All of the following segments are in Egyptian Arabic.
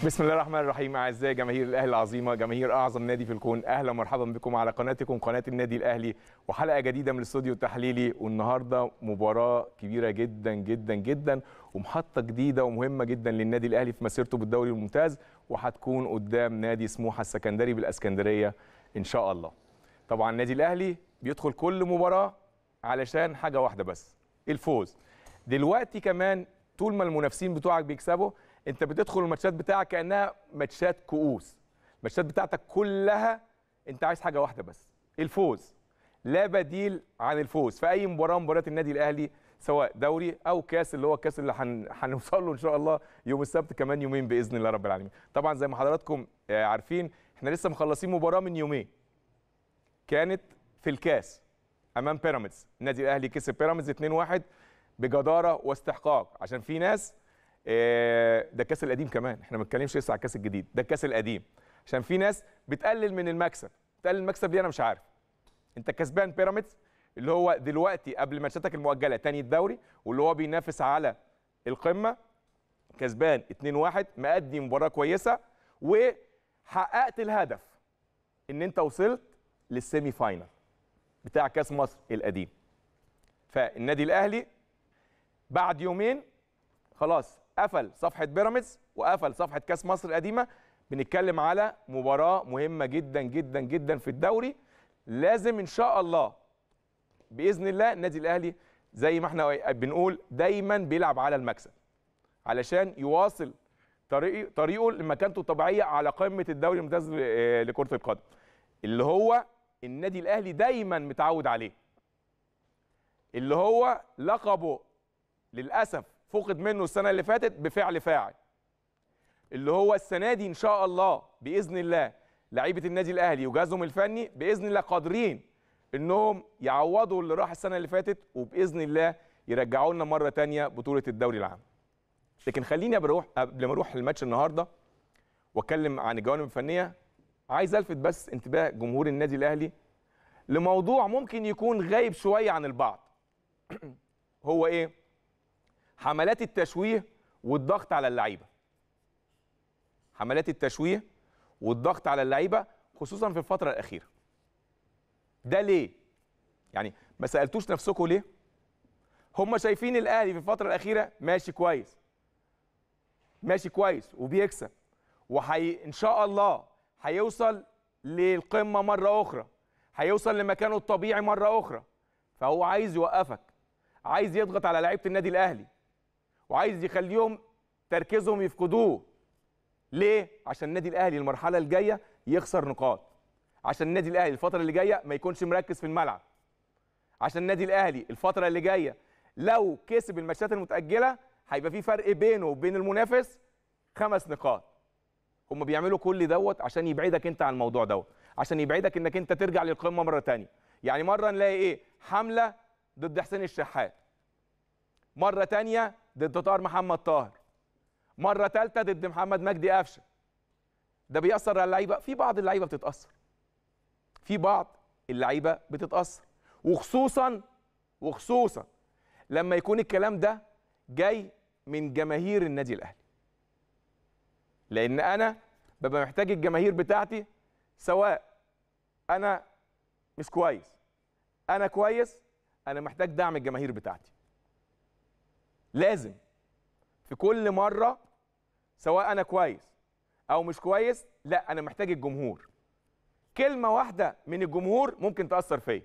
بسم الله الرحمن الرحيم اعزائي جماهير الاهلي العظيمه جماهير اعظم نادي في الكون اهلا ومرحبا بكم على قناتكم قناه النادي الاهلي وحلقه جديده من الاستوديو التحليلي والنهارده مباراه كبيره جدا جدا جدا ومحطه جديده ومهمه جدا للنادي الاهلي في مسيرته بالدوري الممتاز وهتكون قدام نادي سموحه السكندري بالاسكندريه ان شاء الله طبعا النادي الاهلي بيدخل كل مباراه علشان حاجه واحده بس الفوز دلوقتي كمان طول ما المنافسين بتوعك بيكسبوا انت بتدخل الماتشات بتاعك كانها ماتشات كؤوس الماتشات بتاعتك كلها انت عايز حاجه واحده بس الفوز لا بديل عن الفوز في اي مباراه مباريات النادي الاهلي سواء دوري او كاس اللي هو الكاس اللي هن... هنوصل له ان شاء الله يوم السبت كمان يومين باذن الله رب العالمين طبعا زي ما حضراتكم آه، عارفين احنا لسه مخلصين مباراه من يومين كانت في الكاس امام بيراميدز النادي الاهلي كسب بيراميدز 2-1 بجداره واستحقاق عشان في ناس آه، ده الكاس القديم كمان احنا ما بنتكلمش لسه على الكاس الجديد ده الكاس القديم عشان في ناس بتقلل من المكسب بتقلل المكسب ليه انا مش عارف انت كسبان بيراميدز اللي هو دلوقتي قبل ماتشاتك المؤجله تاني الدوري واللي هو بينافس على القمه كسبان 2-1 مأدي مباراه كويسه وحققت الهدف ان انت وصلت للسيمي فاينل بتاع كاس مصر القديم فالنادي الاهلي بعد يومين خلاص قفل صفحه بيراميدز وقفل صفحه كاس مصر القديمه بنتكلم على مباراه مهمه جدا جدا جدا في الدوري لازم ان شاء الله باذن الله النادي الاهلي زي ما احنا بنقول دايما بيلعب على المكسب علشان يواصل طريق طريقه لمكانته الطبيعيه على قمه الدوري الممتاز ل- لكره القدم اللي هو النادي الاهلي دايما متعود عليه اللي هو لقبه للاسف فقد منه السنه اللي فاتت بفعل فاعل اللي هو السنه دي ان شاء الله باذن الله لعيبه النادي الاهلي وجهازهم الفني باذن الله قادرين انهم يعوضوا اللي راح السنه اللي فاتت وباذن الله يرجعوا لنا مره تانية بطوله الدوري العام لكن خليني قبل اروح قبل ما اروح الماتش النهارده واتكلم عن الجوانب الفنيه عايز الفت بس انتباه جمهور النادي الاهلي لموضوع ممكن يكون غايب شويه عن البعض هو ايه حملات التشويه والضغط على اللعيبه حملات التشويه والضغط على اللعيبه خصوصا في الفتره الاخيره ده ليه يعني ما سالتوش نفسكم ليه هم شايفين الاهلي في الفتره الاخيره ماشي كويس ماشي كويس وبيكسب وحي ان شاء الله هيوصل للقمه مره اخرى هيوصل لمكانه الطبيعي مره اخرى فهو عايز يوقفك عايز يضغط على لعيبه النادي الاهلي وعايز يخليهم تركيزهم يفقدوه ليه عشان النادي الاهلي المرحله الجايه يخسر نقاط عشان النادي الاهلي الفتره اللي جايه ما يكونش مركز في الملعب عشان النادي الاهلي الفتره اللي جايه لو كسب الماتشات المتاجله هيبقى في فرق بينه وبين المنافس خمس نقاط هم بيعملوا كل دوت عشان يبعدك انت عن الموضوع دوت عشان يبعدك انك انت ترجع للقمه مره تانية يعني مره نلاقي ايه حمله ضد حسين الشحات مره تانية ضد طاهر محمد طاهر مره ثالثه ضد محمد مجدي قفشه ده بيأثر على اللعيبه في بعض اللعيبه بتتأثر في بعض اللعيبه بتتأثر وخصوصا وخصوصا لما يكون الكلام ده جاي من جماهير النادي الاهلي لان انا ببقى محتاج الجماهير بتاعتي سواء انا مش كويس انا كويس انا محتاج دعم الجماهير بتاعتي لازم في كل مره سواء انا كويس او مش كويس لا انا محتاج الجمهور كلمه واحده من الجمهور ممكن تاثر فيا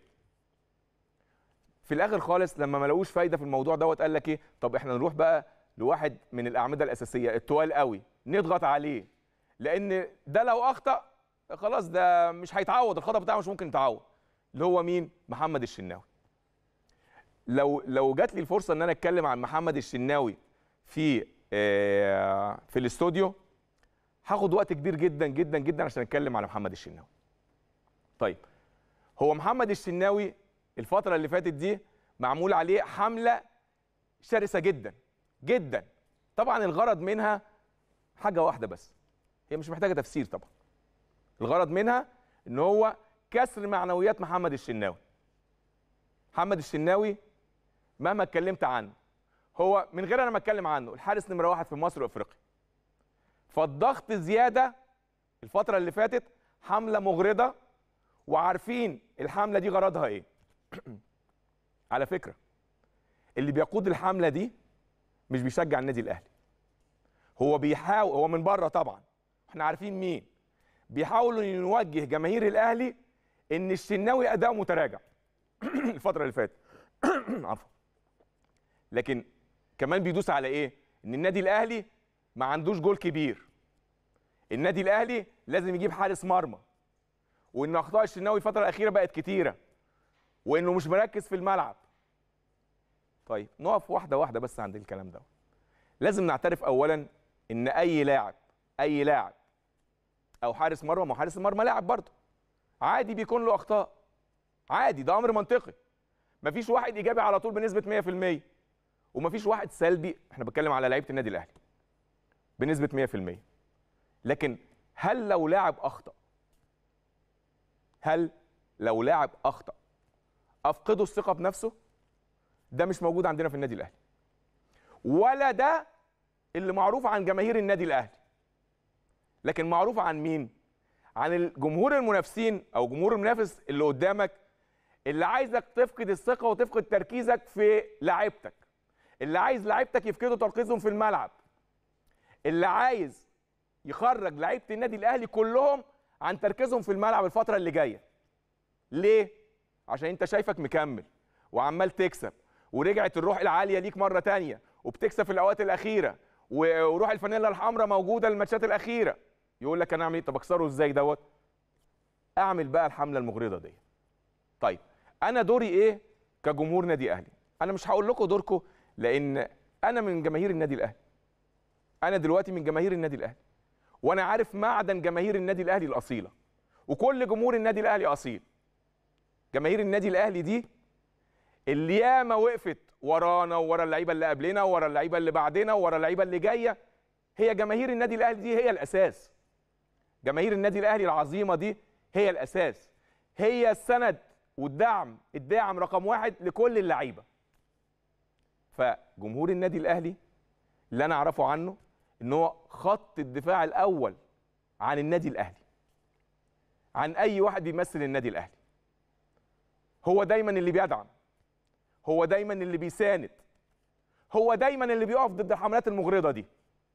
في الاخر خالص لما ما لقوش فايده في الموضوع دوت قال لك ايه طب احنا نروح بقى لواحد من الاعمده الاساسيه التوال قوي نضغط عليه لان ده لو اخطا خلاص ده مش هيتعوض الخطا بتاعه مش ممكن يتعوض اللي هو مين محمد الشناوي لو لو جات لي الفرصه ان انا اتكلم عن محمد الشناوي في آه، في الاستوديو هاخد وقت كبير جدا جدا جدا عشان اتكلم على محمد الشناوي طيب هو محمد الشناوي الفتره اللي فاتت دي معمول عليه حمله شرسه جدا جدا طبعا الغرض منها حاجه واحده بس هي مش محتاجه تفسير طبعا الغرض منها ان هو كسر معنويات محمد الشناوي محمد الشناوي مهما اتكلمت عنه هو من غير انا ما اتكلم عنه الحارس نمره واحد في مصر وافريقيا فالضغط زياده الفتره اللي فاتت حمله مغرضه وعارفين الحمله دي غرضها ايه على فكره اللي بيقود الحمله دي مش بيشجع النادي الاهلي هو بيحاول هو من بره طبعا احنا عارفين مين بيحاولوا يوجه جماهير الاهلي ان الشناوي اداؤه متراجع الفتره اللي فاتت عفوا لكن كمان بيدوس على ايه ان النادي الاهلي ما عندوش جول كبير النادي الاهلي لازم يجيب حارس مرمى وان اخطاء الشناوي الفتره الاخيره بقت كتيره وانه مش مركز في الملعب طيب نقف واحده واحده بس عند الكلام ده لازم نعترف اولا ان اي لاعب اي لاعب او حارس مرمى ما هو حارس المرمى لاعب برضه عادي بيكون له اخطاء عادي ده امر منطقي مفيش واحد ايجابي على طول بنسبه 100% ومفيش واحد سلبي احنا بنتكلم على لعيبه النادي الاهلي بنسبه 100% لكن هل لو لاعب اخطا هل لو لاعب اخطا افقده الثقه بنفسه ده مش موجود عندنا في النادي الاهلي ولا ده اللي معروف عن جماهير النادي الاهلي لكن معروف عن مين عن الجمهور المنافسين او جمهور المنافس اللي قدامك اللي عايزك تفقد الثقه وتفقد تركيزك في لعيبتك اللي عايز لعيبتك يفقدوا تركيزهم في الملعب اللي عايز يخرج لعيبه النادي الاهلي كلهم عن تركيزهم في الملعب الفتره اللي جايه ليه عشان انت شايفك مكمل وعمال تكسب ورجعت الروح العاليه ليك مره تانية وبتكسب في الاوقات الاخيره وروح الفانيلا الحمراء موجوده الماتشات الاخيره يقول لك انا اعمل ايه طب اكسره ازاي دوت اعمل بقى الحمله المغرضه دي طيب انا دوري ايه كجمهور نادي اهلي انا مش هقول لكم دوركم لان انا من جماهير النادي الاهلي انا دلوقتي من جماهير النادي الاهلي وانا عارف معدن جماهير النادي الاهلي الاصيله وكل جمهور النادي الاهلي اصيل جماهير النادي الاهلي دي اللي ياما وقفت ورانا وورا اللعيبه اللي قبلنا وورا اللعيبه اللي بعدنا وورا اللعيبه اللي جايه هي جماهير النادي الاهلي دي هي الاساس جماهير النادي الاهلي العظيمه دي هي الاساس هي السند والدعم الداعم رقم واحد لكل اللعيبه فجمهور النادي الاهلي اللي انا اعرفه عنه ان هو خط الدفاع الاول عن النادي الاهلي عن اي واحد بيمثل النادي الاهلي هو دايما اللي بيدعم هو دايما اللي بيساند هو دايما اللي بيقف ضد الحملات المغرضه دي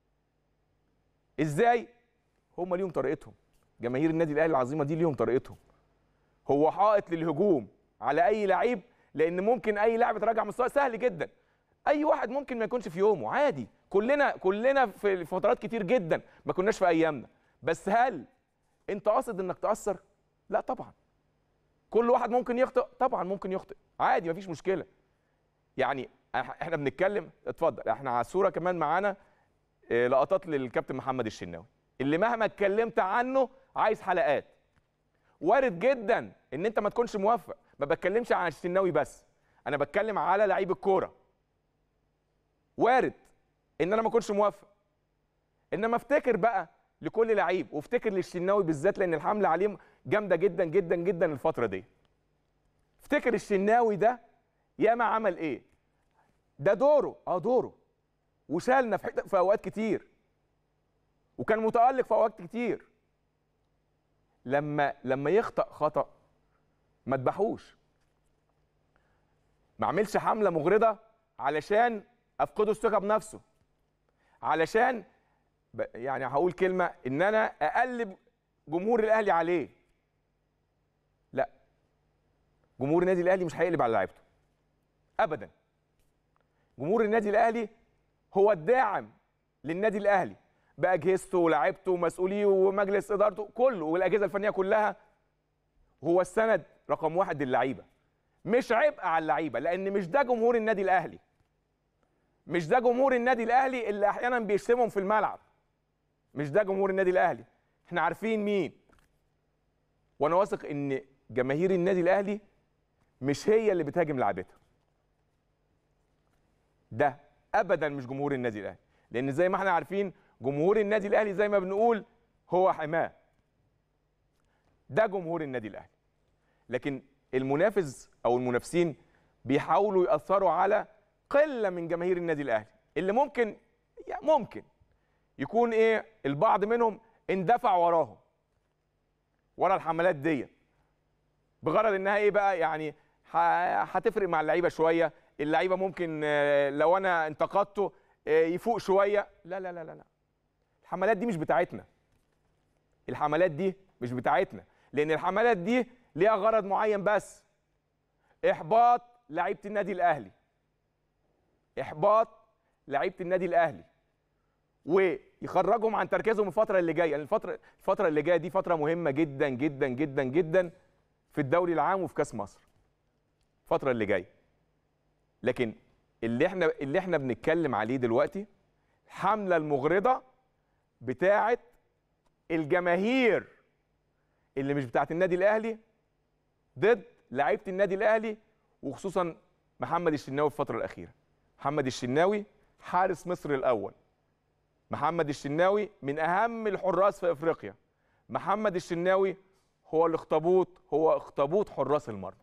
ازاي هم ليهم طريقتهم جماهير النادي الاهلي العظيمه دي ليهم طريقتهم هو حائط للهجوم على اي لعيب لان ممكن اي لاعب يتراجع مستوى سهل جدا اي واحد ممكن ما يكونش في يومه عادي كلنا كلنا في فترات كتير جدا ما كناش في ايامنا بس هل انت قاصد انك تاثر لا طبعا كل واحد ممكن يخطئ طبعا ممكن يخطئ عادي مفيش مشكله يعني احنا بنتكلم اتفضل احنا على الصوره كمان معانا اه، لقطات للكابتن محمد الشناوي اللي مهما اتكلمت عنه عايز حلقات وارد جدا ان انت ما تكونش موفق ما بتكلمش عن الشناوي بس انا بتكلم على لعيب الكوره وارد ان انا ما اكونش موفق انما افتكر بقى لكل لعيب وافتكر للشناوي بالذات لان الحمله عليه جامده جدا جدا جدا الفتره دي افتكر الشناوي ده ياما عمل ايه ده دوره اه دوره وشالنا في, حتة في اوقات كتير وكان متالق في اوقات كتير لما لما يخطا خطا ما تذبحوش ما اعملش حمله مغرضه علشان افقده الثقه بنفسه علشان ب- يعني هقول كلمه ان انا اقلب جمهور الاهلي عليه لا جمهور النادي الاهلي مش هيقلب على لعيبته ابدا جمهور النادي الاهلي هو الداعم للنادي الاهلي باجهزته ولاعيبته ومسؤوليه ومجلس ادارته كله والاجهزه الفنيه كلها هو السند رقم واحد للعيبه مش عبء على اللعيبه لان مش ده جمهور النادي الاهلي مش ده جمهور النادي الاهلي اللي احيانا بيشتمهم في الملعب مش ده جمهور النادي الاهلي احنا عارفين مين وانا واثق ان جماهير النادي الاهلي مش هي اللي بتهاجم لعبتها ده ابدا مش جمهور النادي الاهلي لان زي ما احنا عارفين جمهور النادي الاهلي زي ما بنقول هو حماه ده جمهور النادي الاهلي لكن المنافس او المنافسين بيحاولوا ياثروا على قله من جماهير النادي الاهلي اللي ممكن يعني ممكن يكون ايه البعض منهم اندفع وراهم ورا الحملات دي بغرض انها ايه بقى يعني ه- هتفرق مع اللعيبه شويه اللعيبه ممكن آه، لو انا انتقدته آه، يفوق شويه لا لا لا لا لا الحملات دي مش بتاعتنا الحملات دي مش بتاعتنا لان الحملات دي ليها غرض معين بس احباط لعيبه النادي الاهلي احباط لعيبه النادي الاهلي ويخرجهم عن تركيزهم الفتره اللي جايه لان الفتره الفتره اللي جايه دي فتره مهمه جدا جدا جدا جدا في الدوري العام وفي كاس مصر الفتره اللي جايه لكن اللي احنا اللي احنا بنتكلم عليه دلوقتي الحمله المغرضه بتاعه الجماهير اللي مش بتاعه النادي الاهلي ضد لعيبه النادي الاهلي وخصوصا محمد الشناوي في الفتره الاخيره محمد الشناوي حارس مصر الاول محمد الشناوي من اهم الحراس في افريقيا محمد الشناوي هو الاخطبوط هو اخطبوط حراس المرمى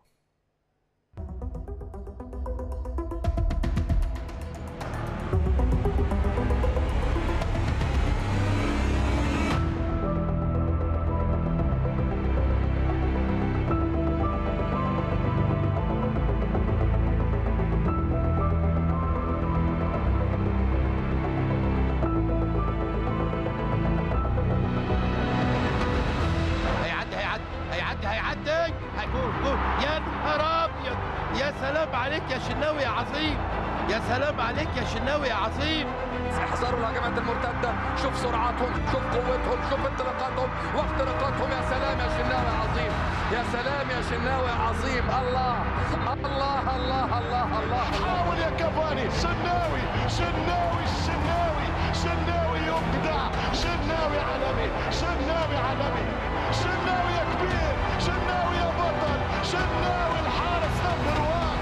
هيعدي هيعدي هيعدي هيعدي هيجول جول يا نهار ابيض يا سلام عليك يا شناوي يا عظيم يا سلام عليك يا شناوي يا عظيم احذروا الهجمات المرتده شوف سرعتهم شوف قوتهم شوف انطلاقاتهم واختراقاتهم يا سلام يا شناوي يا عظيم يا سلام يا شناوي يا عظيم الله الله الله الله الله حاول يا كفاني شناوي شناوي الشناوي شناوي يبدع شناوي عالمي شناوي عالمي شناوي يا كبير شناوي يا بطل شناوي الحارس نمبر 1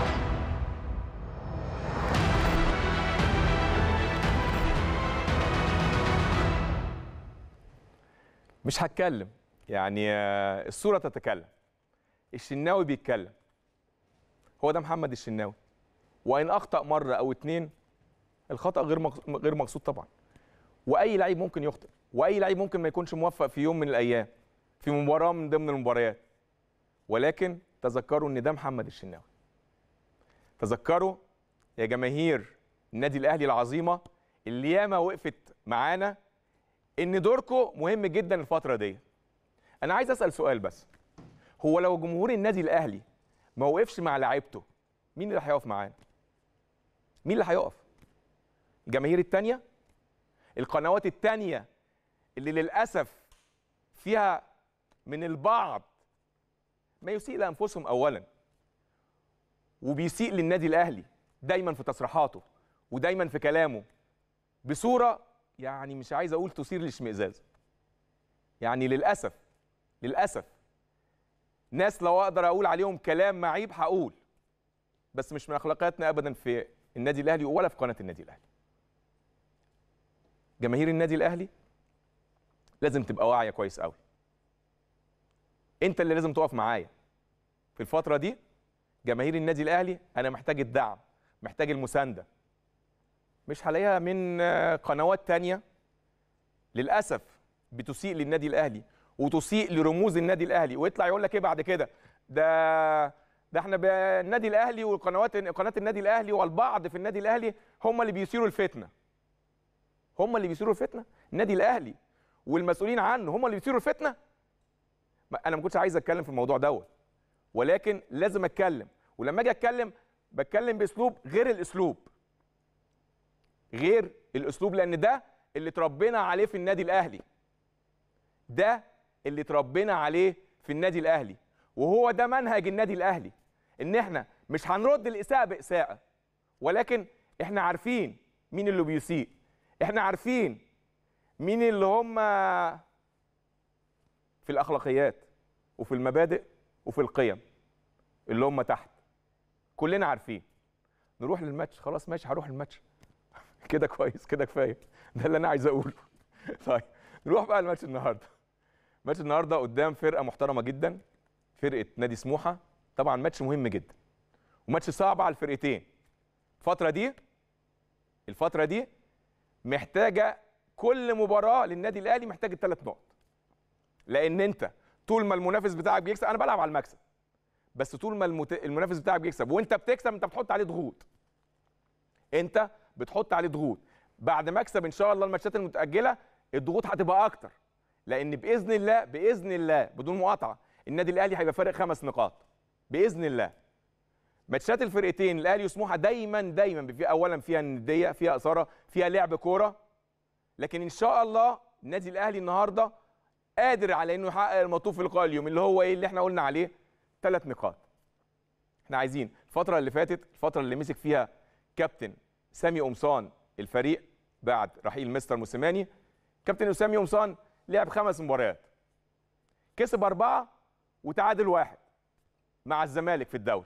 مش هتكلم يعني آه، الصوره تتكلم الشناوي بيتكلم هو ده محمد الشناوي وان اخطا مره او اتنين الخطا غير مقص- غير مقصود طبعا واي لعيب ممكن يخطئ واي لعيب ممكن ما يكونش موفق في يوم من الايام في مباراه من ضمن المباريات ولكن تذكروا ان ده محمد الشناوي تذكروا يا جماهير النادي الاهلي العظيمه اللي ياما وقفت معانا ان دوركم مهم جدا الفتره دي انا عايز اسال سؤال بس هو لو جمهور النادي الاهلي ما وقفش مع لعيبته مين اللي هيقف معانا مين اللي هيقف الجماهير التانية القنوات التانية اللي للاسف فيها من البعض ما يسيء لانفسهم اولا وبيسيء للنادي الاهلي دايما في تصريحاته ودايما في كلامه بصوره يعني مش عايز اقول تثير الاشمئزاز يعني للاسف للاسف ناس لو اقدر اقول عليهم كلام معيب هقول بس مش من اخلاقياتنا ابدا في النادي الاهلي ولا في قناه النادي الاهلي جماهير النادي الاهلي لازم تبقى واعيه كويس قوي انت اللي لازم تقف معايا في الفتره دي جماهير النادي الاهلي انا محتاج الدعم محتاج المسانده مش هلاقيها من آه، قنوات تانية للاسف بتسيء للنادي الاهلي وتسيء لرموز النادي الاهلي ويطلع يقول لك ايه بعد كده ده ده احنا ب- النادي الاهلي والقنوات قناه النادي الاهلي والبعض في النادي الاهلي هم اللي بيثيروا الفتنه هم اللي بيثيروا الفتنه النادي الاهلي والمسؤولين عنه هم اللي بيثيروا الفتنه ما- انا ما كنتش عايز اتكلم في الموضوع دوت ولكن لازم اتكلم ولما اجي اتكلم بتكلم باسلوب غير الاسلوب غير الاسلوب لان ده اللي اتربينا عليه في النادي الاهلي ده اللي اتربينا عليه في النادي الاهلي وهو ده منهج النادي الاهلي ان احنا مش هنرد الاساءه باساءه ولكن احنا عارفين مين اللي بيسيء احنا عارفين مين اللي هم في الاخلاقيات وفي المبادئ وفي القيم اللي هم تحت كلنا عارفين نروح للماتش خلاص ماشي هروح الماتش كده كويس كده كفايه ده اللي انا عايز اقوله طيب نروح بقى الماتش النهارده ماتش النهارده قدام فرقه محترمه جدا فرقه نادي سموحه طبعا ماتش مهم جدا وماتش صعب على الفرقتين الفتره دي الفتره دي محتاجه كل مباراه للنادي الاهلي محتاج الثلاث نقط لان انت طول ما المنافس بتاعك بيكسب انا بلعب على المكسب بس طول ما المت... المنافس بتاعك بيكسب وانت بتكسب انت بتحط عليه ضغوط انت بتحط عليه ضغوط بعد مكسب ان شاء الله الماتشات المتاجله الضغوط هتبقى اكتر لان باذن الله باذن الله بدون مقاطعه النادي الاهلي هيبقى فارق خمس نقاط باذن الله ماتشات الفرقتين الاهلي وسموحه دايما دايما في اولا فيها نديه فيها اثاره فيها لعب كوره لكن ان شاء الله النادي الاهلي النهارده قادر على انه يحقق المطلوب في لقاء اليوم اللي هو ايه اللي احنا قلنا عليه ثلاث نقاط احنا عايزين الفتره اللي فاتت الفتره اللي مسك فيها كابتن سامي قمصان الفريق بعد رحيل مستر موسيماني كابتن سامي قمصان لعب خمس مباريات كسب اربعه وتعادل واحد مع الزمالك في الدوري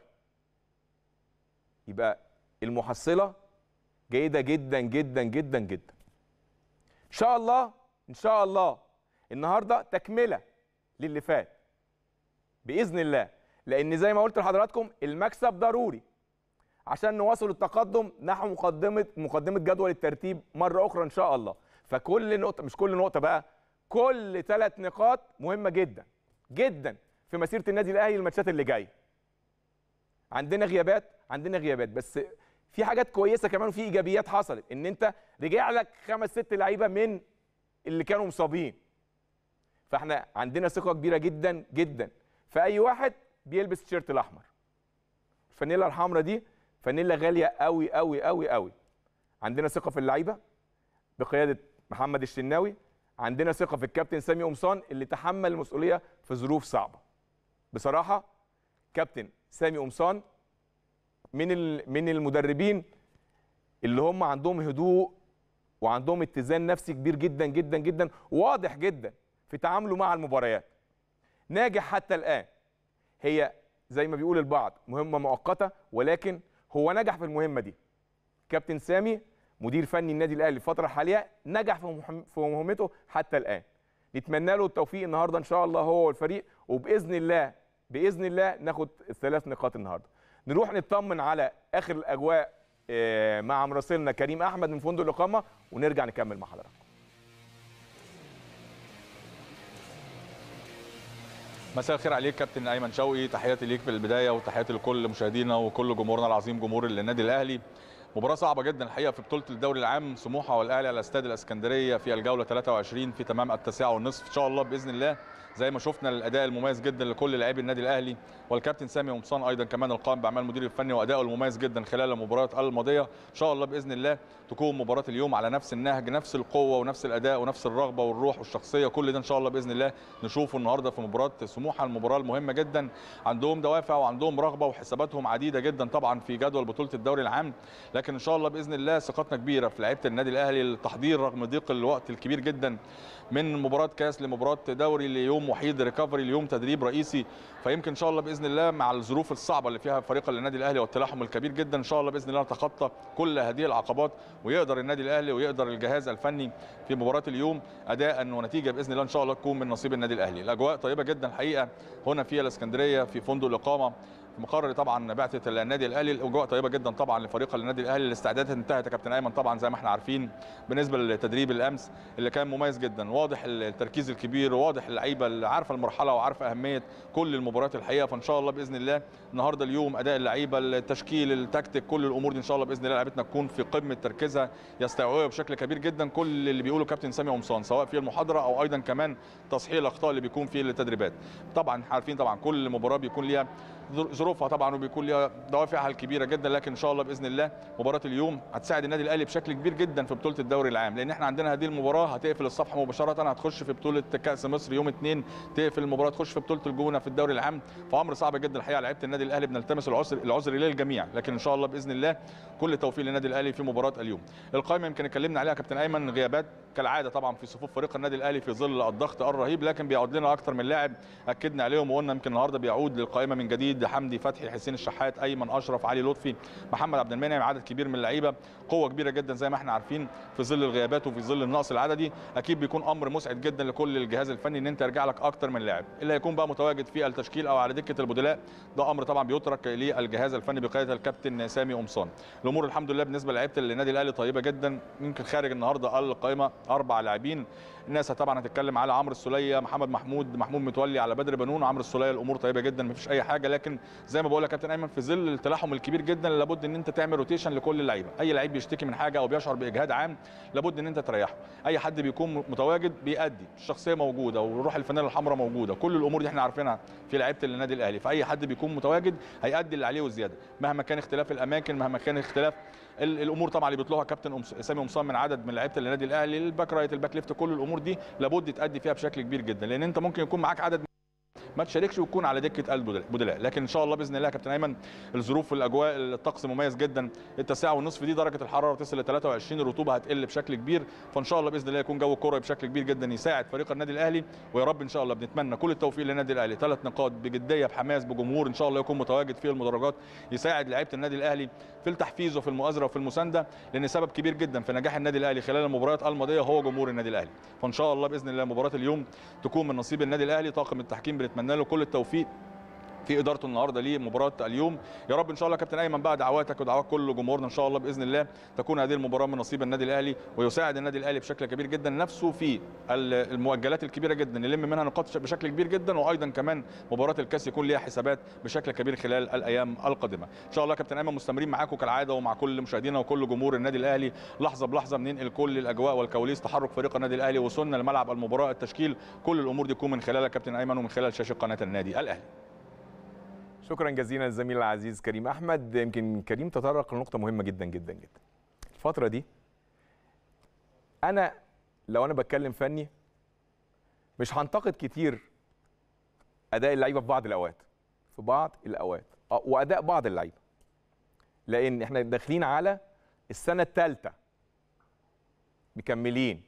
يبقى المحصله جيده جدا جدا جدا جدا ان شاء الله ان شاء الله النهارده تكمله للي فات باذن الله لان زي ما قلت لحضراتكم المكسب ضروري عشان نواصل التقدم نحو مقدمه مقدمه جدول الترتيب مره اخرى ان شاء الله فكل نقطه مش كل نقطه بقى كل ثلاث نقاط مهمه جدا جدا في مسيره النادي الاهلي الماتشات اللي جايه عندنا غيابات عندنا غيابات بس في حاجات كويسه كمان وفي ايجابيات حصلت ان انت رجع لك خمس ست لعيبه من اللي كانوا مصابين فاحنا عندنا ثقه كبيره جدا جدا في اي واحد بيلبس التيشيرت الاحمر الفانيلا الحمراء دي فانيلا غاليه قوي قوي قوي قوي عندنا ثقه في اللعيبه بقياده محمد الشناوي عندنا ثقه في الكابتن سامي قمصان اللي تحمل المسؤوليه في ظروف صعبه بصراحه كابتن سامي قمصان من ال- من المدربين اللي هم عندهم هدوء وعندهم اتزان نفسي كبير جدا جدا جدا واضح جدا في تعامله مع المباريات ناجح حتى الان هي زي ما بيقول البعض مهمه مؤقته ولكن هو نجح في المهمه دي كابتن سامي مدير فني النادي الاهلي الفتره الحاليه نجح في مهم- في مهمته حتى الان نتمنى له التوفيق النهارده ان شاء الله هو والفريق وباذن الله باذن الله ناخد الثلاث نقاط النهارده نروح نطمن على اخر الاجواء آه، مع مراسلنا كريم احمد من فندق الاقامه ونرجع نكمل مع حضراتكم مساء الخير عليك كابتن ايمن شوقي تحياتي ليك في البدايه وتحياتي لكل مشاهدينا وكل جمهورنا العظيم جمهور النادي الاهلي مباراة صعبة جدا الحقيقة في بطولة الدوري العام سموحة والأهلي على استاد الإسكندرية في الجولة 23 في تمام التاسعة والنصف إن شاء الله بإذن الله زي ما شفنا الأداء المميز جدا لكل لاعبي النادي الأهلي والكابتن سامي قمصان أيضا كمان القائم بأعمال المدير الفني وأداؤه المميز جدا خلال المباريات الماضية إن شاء الله بإذن الله تكون مباراة اليوم على نفس النهج نفس القوة ونفس الأداء ونفس الرغبة والروح والشخصية كل ده إن شاء الله بإذن الله نشوفه النهارده في مباراة سموحة المباراة المهمة جدا عندهم دوافع وعندهم رغبة وحساباتهم عديدة جدا طبعا في جدول بطولة الدوري العام لكن ان شاء الله باذن الله ثقتنا كبيره في لعيبه النادي الاهلي للتحضير رغم ضيق الوقت الكبير جدا من مباراه كاس لمباراه دوري ليوم وحيد ريكفري ليوم تدريب رئيسي فيمكن ان شاء الله باذن الله مع الظروف الصعبه اللي فيها فريق النادي الاهلي والتلاحم الكبير جدا ان شاء الله باذن الله نتخطى كل هذه العقبات ويقدر النادي الاهلي ويقدر الجهاز الفني في مباراه اليوم اداء ونتيجه باذن الله ان شاء الله تكون من نصيب النادي الاهلي الاجواء طيبه جدا الحقيقه هنا في الاسكندريه في فندق الاقامه في مقر طبعا بعثه النادي الاهلي الاجواء طيبه جدا طبعا لفريق النادي الاهلي الاستعدادات انتهت يا كابتن ايمن طبعا زي ما احنا عارفين بالنسبه للتدريب الامس اللي كان مميز جدا واضح التركيز الكبير واضح اللعيبه اللي عارفه المرحله وعارفه اهميه كل المباريات الحقيقه فان شاء الله باذن الله النهارده اليوم اداء اللعيبه التشكيل التكتيك كل الامور دي ان شاء الله باذن الله لعيبتنا تكون في قمه تركيزها يستوعبوا بشكل كبير جدا كل اللي بيقوله كابتن سامي قمصان سواء في المحاضره او ايضا كمان تصحيح الاخطاء اللي بيكون في التدريبات طبعا عارفين طبعا كل مباراه بيكون ليها ظروفها طبعا وبيكون ليها دوافعها الكبيره جدا لكن ان شاء الله باذن الله مباراه اليوم هتساعد النادي الاهلي بشكل كبير جدا في بطوله الدوري العام لان احنا عندنا هذه المباراه هتقفل الصفحه مباشره هتخش في بطوله كاس مصر يوم اثنين تقفل المباراه تخش في بطوله الجونه في الدوري العام فامر صعب جدا الحقيقه لعيبه النادي الاهلي بنلتمس العذر العذر للجميع لكن ان شاء الله باذن الله كل التوفيق للنادي الاهلي في مباراه اليوم القائمه يمكن اتكلمنا عليها كابتن ايمن غيابات كالعاده طبعا في صفوف فريق النادي الاهلي في ظل الضغط الرهيب لكن بيعود لنا اكثر من لاعب اكدنا عليهم وقلنا يمكن النهارده بيعود للقائمه من جديد وليد حمدي فتحي حسين الشحات ايمن اشرف علي لطفي محمد عبد المنعم عدد كبير من اللعيبه قوه كبيره جدا زي ما احنا عارفين في ظل الغيابات وفي ظل النقص العددي اكيد بيكون امر مسعد جدا لكل الجهاز الفني ان انت يرجع لك اكتر من لاعب اللي هيكون بقى متواجد في التشكيل او على دكه البدلاء ده امر طبعا بيترك للجهاز الفني بقياده الكابتن سامي قمصان الامور الحمد لله بالنسبه لعيبه النادي الاهلي طيبه جدا يمكن خارج النهارده القائمه اربع لاعبين الناس طبعا هتتكلم على عمرو السوليه محمد محمود محمود متولي على بدر بنون عمرو السوليه الامور طيبه جدا مفيش اي حاجه لكن زي ما بقول لك يا كابتن ايمن في ظل التلاحم الكبير جدا لابد ان انت تعمل روتيشن لكل اللعيبه اي لعيب بيشتكي من حاجه او بيشعر باجهاد عام لابد ان انت تريحه اي حد بيكون متواجد بيأدي الشخصيه موجوده وروح الفانيلا الحمراء موجوده كل الامور دي احنا عارفينها في لعيبه النادي الاهلي فاي حد بيكون متواجد هيأدي اللي عليه وزياده مهما كان اختلاف الاماكن مهما كان اختلاف ال- الامور طبعا اللي بيطلبها كابتن أمس- سامي قمصان من عدد من لعيبه النادي الاهلي الباك رايت الباك ليفت كل الامور دي لابد تأدي فيها بشكل كبير جدا لان انت ممكن يكون معاك عدد ما تشاركش وتكون على دكه البدلاء لكن ان شاء الله باذن الله يا كابتن ايمن الظروف والاجواء الطقس مميز جدا التاسعه والنصف دي درجه الحراره تصل ل 23 الرطوبه هتقل بشكل كبير فان شاء الله باذن الله يكون جو الكره بشكل كبير جدا يساعد فريق النادي الاهلي ويا رب ان شاء الله بنتمنى كل التوفيق للنادي الاهلي ثلاث نقاط بجديه بحماس بجمهور ان شاء الله يكون متواجد في المدرجات يساعد لعيبه النادي الاهلي في التحفيز وفي المؤازره وفي المسانده لان سبب كبير جدا في نجاح النادي الاهلي خلال المباريات الماضيه هو جمهور النادي الاهلي فان شاء الله باذن الله مباراه اليوم تكون من نصيب النادي الاهلي طاقم التحكيم بنتمنى له كل التوفيق في ادارته النهارده لمباراه اليوم يا رب ان شاء الله كابتن ايمن بقى دعواتك ودعوات كل جمهورنا ان شاء الله باذن الله تكون هذه المباراه من نصيب النادي الاهلي ويساعد النادي الاهلي بشكل كبير جدا نفسه في ال- المؤجلات الكبيره جدا يلم منها نقاط بشكل كبير جدا وايضا كمان مباراه الكاس يكون ليها حسابات بشكل كبير خلال الايام القادمه ان شاء الله كابتن ايمن مستمرين معاكم كالعاده ومع كل مشاهدينا وكل جمهور النادي الاهلي لحظه بلحظه بننقل كل الاجواء والكواليس تحرك فريق النادي الاهلي وصلنا لملعب المباراه التشكيل كل الامور دي تكون من خلال كابتن ايمن ومن خلال شاشه قناه النادي الاهلي شكرا جزيلا للزميل العزيز كريم احمد يمكن كريم تطرق لنقطه مهمه جدا جدا جدا الفتره دي انا لو انا بتكلم فني مش هنتقد كتير اداء اللعيبه في بعض الاوقات في بعض الاوقات آه، واداء بعض اللعيبه لان احنا داخلين على السنه الثالثه مكملين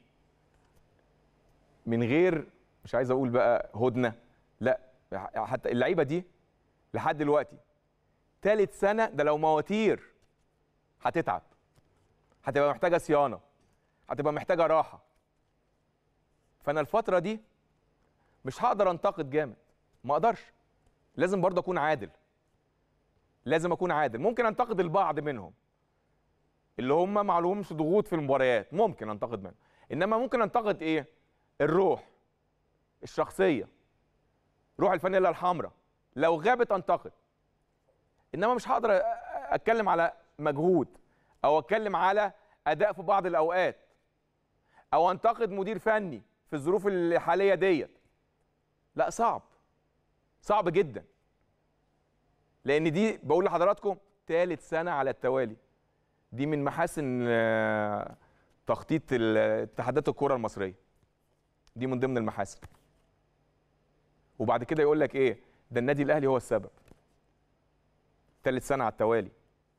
من غير مش عايز اقول بقى هدنه لا حتى اللعيبه دي لحد دلوقتي تالت سنه ده لو مواتير هتتعب هتبقى محتاجه صيانه هتبقى محتاجه راحه فانا الفتره دي مش هقدر انتقد جامد ما اقدرش لازم برضه اكون عادل لازم اكون عادل ممكن انتقد البعض منهم اللي هم ما عليهمش ضغوط في المباريات ممكن انتقد منهم انما ممكن انتقد ايه الروح الشخصيه روح الفانيلا الحمراء لو غابت انتقد انما مش هقدر أ- اتكلم على مجهود او اتكلم على اداء في بعض الاوقات او انتقد مدير فني في الظروف الحاليه ديت لا صعب صعب جدا لان دي بقول لحضراتكم ثالث سنه على التوالي دي من محاسن آه، تخطيط ال- اتحادات الكره المصريه دي من ضمن المحاسن وبعد كده يقول لك ايه ده النادي الاهلي هو السبب ثالث سنه على التوالي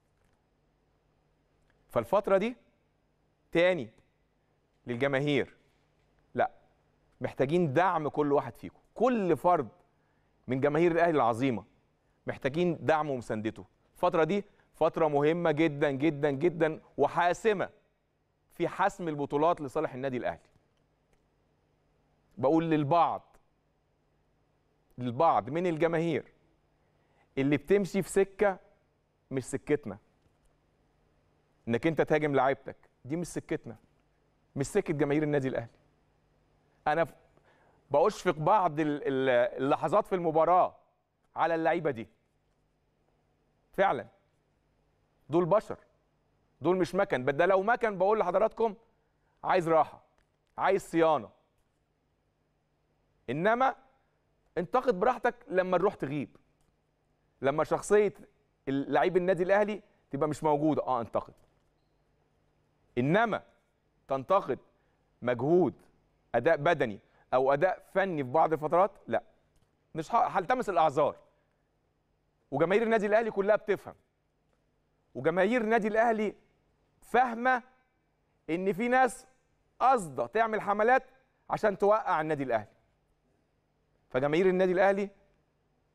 فالفتره دي تاني للجماهير لا محتاجين دعم كل واحد فيكم كل فرد من جماهير الاهلي العظيمه محتاجين دعم ومساندته الفتره دي فتره مهمه جدا جدا جدا وحاسمه في حسم البطولات لصالح النادي الاهلي بقول للبعض للبعض من الجماهير اللي بتمشي في سكه مش سكتنا انك انت تهاجم لعيبتك دي مش سكتنا مش سكه جماهير النادي الاهلي انا ف- بأشفق بعض ال- ال- اللحظات في المباراه على اللعيبه دي فعلا دول بشر دول مش مكن بل ده لو مكن بقول لحضراتكم عايز راحه عايز صيانه انما انتقد براحتك لما الروح تغيب لما شخصيه لعيب النادي الاهلي تبقى مش موجوده اه انتقد انما تنتقد مجهود اداء بدني او اداء فني في بعض الفترات لا مش ه- هلتمس الاعذار وجماهير النادي الاهلي كلها بتفهم وجماهير النادي الاهلي فاهمه ان في ناس قاصده تعمل حملات عشان توقع النادي الاهلي فجماهير النادي الاهلي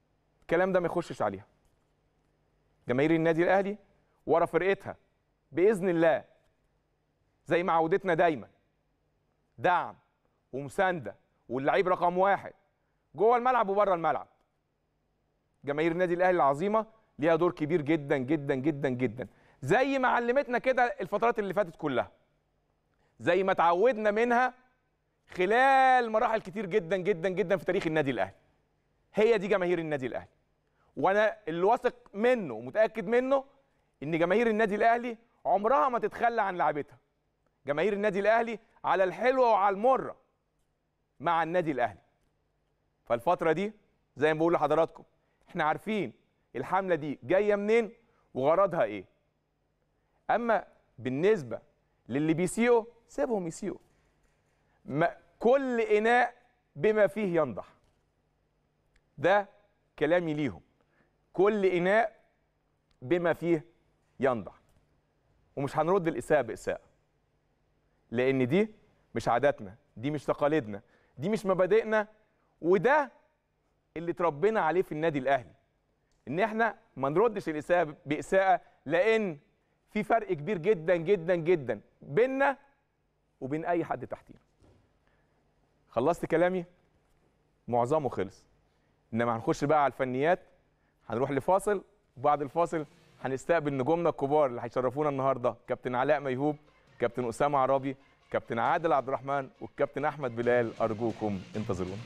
الكلام ده ما يخشش عليها جماهير النادي الاهلي ورا فرقتها باذن الله زي ما عودتنا دايما دعم ومسانده واللعيب رقم واحد جوه الملعب وبره الملعب جماهير النادي الاهلي العظيمه ليها دور كبير جدا جدا جدا جدا زي ما علمتنا كده الفترات اللي فاتت كلها زي ما تعودنا منها خلال مراحل كتير جدا جدا جدا في تاريخ النادي الاهلي هي دي جماهير النادي الاهلي وانا اللي واثق منه ومتاكد منه ان جماهير النادي الاهلي عمرها ما تتخلى عن لعبتها جماهير النادي الاهلي على الحلوه وعلى المره مع النادي الاهلي فالفتره دي زي ما بقول لحضراتكم احنا عارفين الحمله دي جايه منين وغرضها ايه اما بالنسبه للي بيسيئوا سيبهم يسيئوا ما كل اناء بما فيه ينضح ده كلامي ليهم كل اناء بما فيه ينضح ومش هنرد الاساءه باساءه لان دي مش عاداتنا دي مش تقاليدنا دي مش مبادئنا وده اللي اتربينا عليه في النادي الاهلي ان احنا ما نردش الاساءه باساءه لان في فرق كبير جدا جدا جدا بيننا وبين اي حد تحتينا خلصت كلامي معظمه خلص انما هنخش بقى على الفنيات هنروح لفاصل وبعد الفاصل هنستقبل نجومنا الكبار اللي هيشرفونا النهارده كابتن علاء ميهوب كابتن اسامه عرابي كابتن عادل عبد الرحمن والكابتن احمد بلال ارجوكم انتظرونا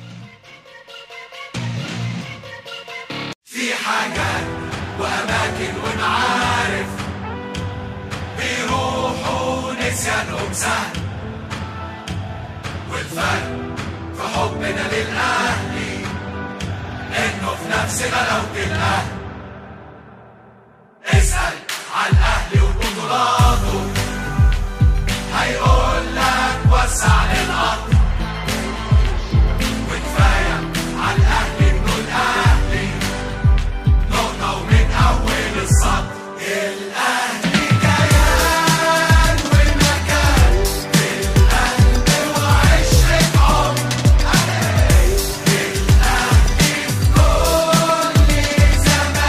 في حاجات وأماكن ونعارف بيروحوا نسيانهم سهل والفرق في حبنا للأهلي إنه في نفس غلاوة الأهل اسأل عن الأهلي وبطولاته هيقول لك وسع للقطر وكفاية على الأهلي إنه الأهلي نقطة ومن أول السطر الأهلي كيان ومكان في القلب وعشرة عمر الأهلي في كل زمان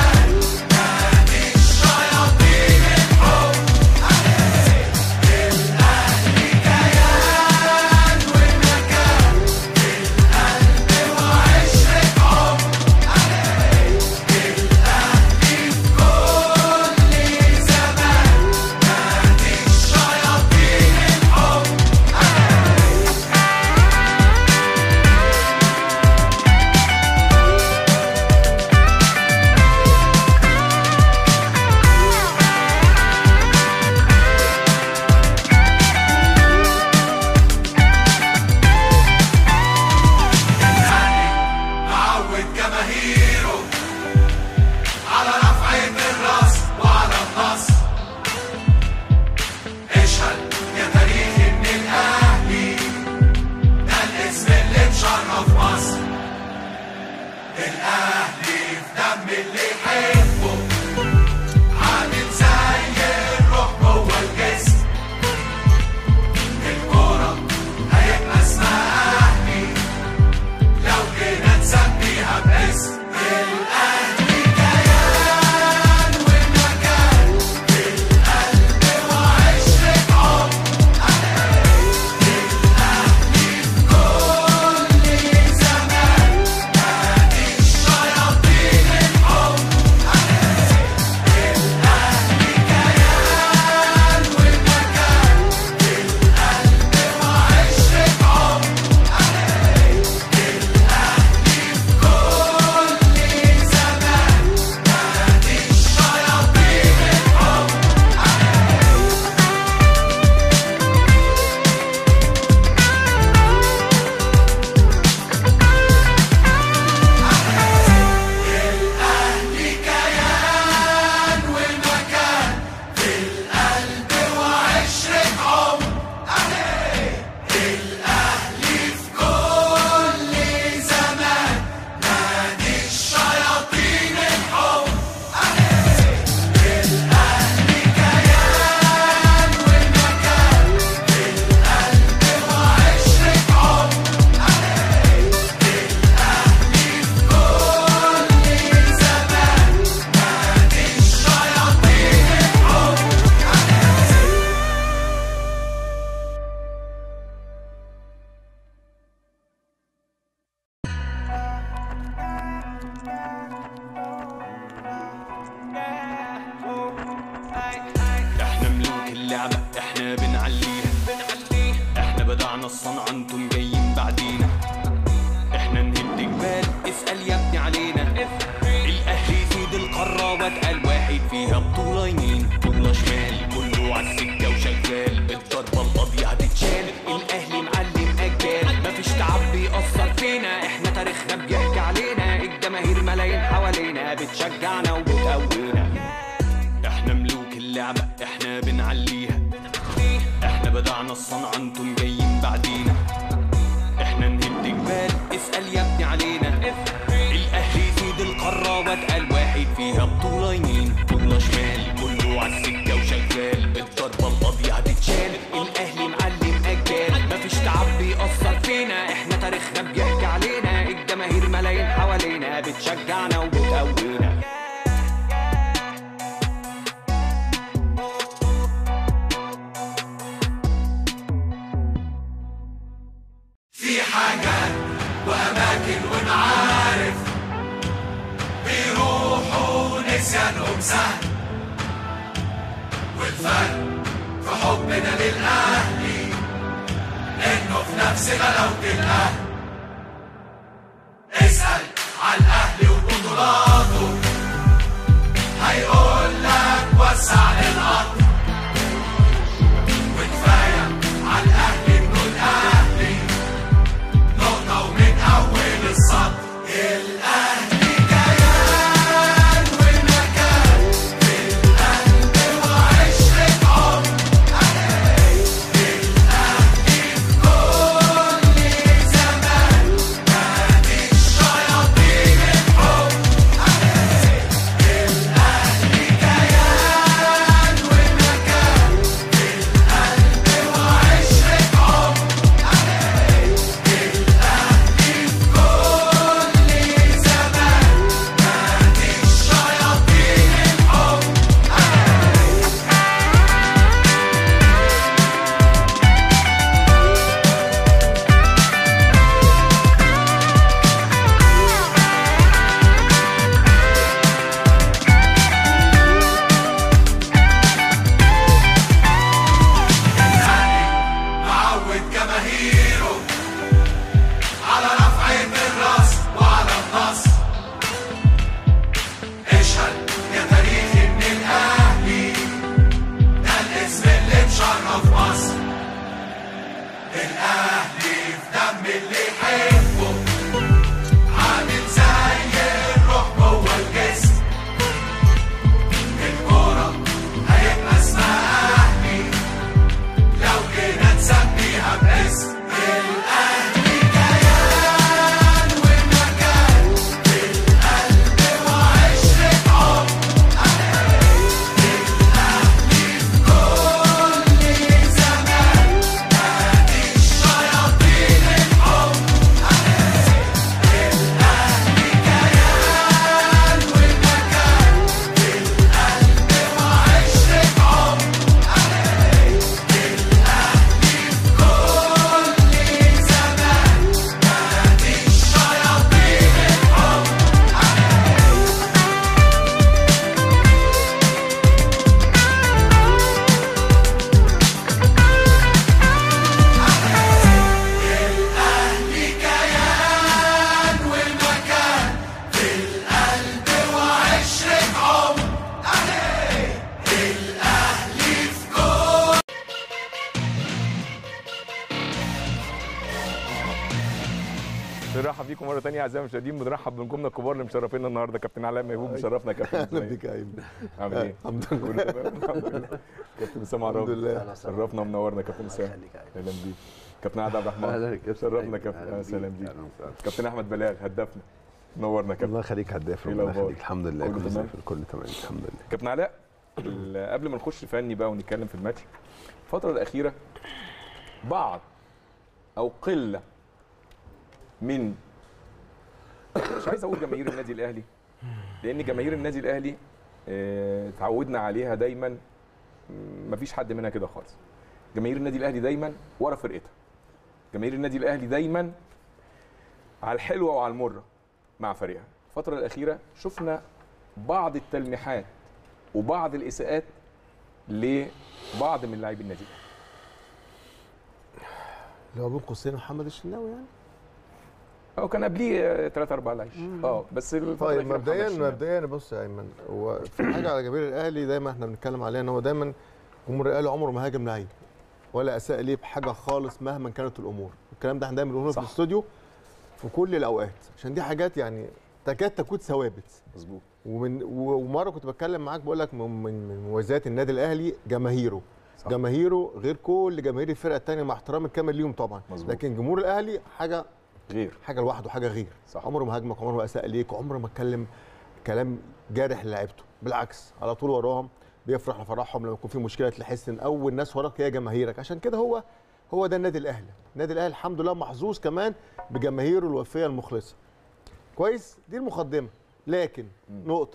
الصنعة انتم جايين بعدينا احنا نهد جبال اسأل يا ابني علينا الاهلي سيد القارة واتقل واحد فيها بطولة يمين بطولة شمال كله عالسكة وشغال الضربة القاضية هتتشال الاهلي معلم اجيال مفيش تعب بيأثر فينا احنا تاريخنا بيحكي علينا الجماهير ملايين حوالينا بتشجعنا وبتقوينا احنا ملوك اللعبة احنا بنعليها احنا بدعنا الصنعة انتم جايين بعدينا احنا نهد جبال اسأل يا ابني علينا الاهلي سيد القارة واتقل واحد فيها بطولة يمين بطولة شمال كله عالسكة وشغال الضربة القاضية هتتشال الاهلي معلم اجيال مفيش تعب بيأثر فينا احنا تاريخنا بيحكي علينا الجماهير ملايين حوالينا بتشجعنا وبتقوينا في حاجات وأماكن ونعارف بيروحوا نسيانهم سهل والفرق في حبنا للأهلي إنه في نفس غلاوة الأهل اسأل على الأهلي وبطولاته هيقول لك وسع للقطر وكفاية على الأهلي إنه الأهلي نقطة ومن أول السطر الأهلي كيان والمكان في القلب وعشرة عمر الأهلي في كل زمان نادي الشياطين الحب الأهلي كيان والمكان في القلب وعشرة عمر الأهلي في كل زمان نادي الشياطين الحب معود جماهيره على رفع الراس وعلى النصر اشهد يا تاريخ ان الاهلي ده الاسم اللي مشرف مصر الاهلي في دم اللي يحبه عامل زي الروح جوه الجسم الكوره هيبقى اسمها اهلي لو جينا نسميها باسم الأهلي كيان ومكان في القلب وعشرة عمر الأهلي في كل زمان نادي الشياطين الحب الأهلي كيان ومكان في القلب وعشرة عمر كل زمان نادي الشياطين الحب الأهلي كيان ومكان في القلب وعشرة عمر الأهلي في كل بنرحب بيكم مره ثانيه اعزائي المشاهدين بنرحب بنجومنا الكبار اللي مشرفينا النهارده كابتن علاء ميهوب مشرفنا يا كابتن اهلا إزيك؟ بك يا ايمن عامل ايه؟ الحمد كله تمام؟ الحمد لله كابتن اسامه عرابي الحمد لله شرفنا ومنورنا كابتن اسامه اهلا بيك كابتن عادل عبد الرحمن اهلا يا كابتن شرفنا أيمن. كابتن أهلا اهلا وسهلا بيك. بيك أهلا وسهلا. كابتن احمد بلال هدفنا نورنا كابتن الله يخليك هداف إيه ربنا الأخبار؟ يخليك الحمد لله كله كله تمام؟ زي الفل كله تمام الحمد لله كابتن علاء ال- قبل ما نخش فني بقى ونتكلم في الماتش الفترة الأخيرة بعض أو قلة من مش عايز أقول جماهير النادي الأهلي لأن جماهير النادي الأهلي آه، اتعودنا عليها دايما م، مفيش حد منها كده خالص جماهير النادي الأهلي دايما ورا فرقتها جماهير النادي الأهلي دايما على الحلوة وعلى المرة مع فريقها الفترة الأخيرة شفنا بعض التلميحات وبعض الاساءات لبعض من لاعبي النادي الأهلي. اللي هو بين قوسين محمد الشناوي يعني هو كان قبليه 3 4 لعيبه اه بس الفترة طيب الأخيرة مبدئيا محمد الشناوي. مبدئيا بص يا ايمن هو في حاجه على جماهير الاهلي دايما احنا بنتكلم عليها ان هو دايما جمهور الاهلي عمره ما هاجم لعيب ولا اساء ليه بحاجه خالص مهما كانت الامور الكلام ده احنا دايما بنقوله في صح. الاستوديو في كل الاوقات عشان دي حاجات يعني تكاد تكون ثوابت مظبوط ومن و- ومره كنت بتكلم معاك بقول لك من من من مميزات النادي الاهلي جماهيره صح. جماهيره غير كل جماهير الفرقه الثانيه مع احترامي الكامل ليهم طبعا مظبوط. لكن جمهور الاهلي حاجه غير حاجه لوحده حاجه غير صح. عمره ما هاجمك عمره ما اساء ليك عمره ما اتكلم كلام جارح لعيبته بالعكس على طول وراهم بيفرح لفرحهم لما يكون في مشكله تحس ان اول ناس وراك هي جماهيرك عشان كده هو هو ده النادي الاهلي النادي الاهلي الحمد لله محظوظ كمان بجماهيره الوفيه المخلصه كويس دي المقدمه لكن نقطه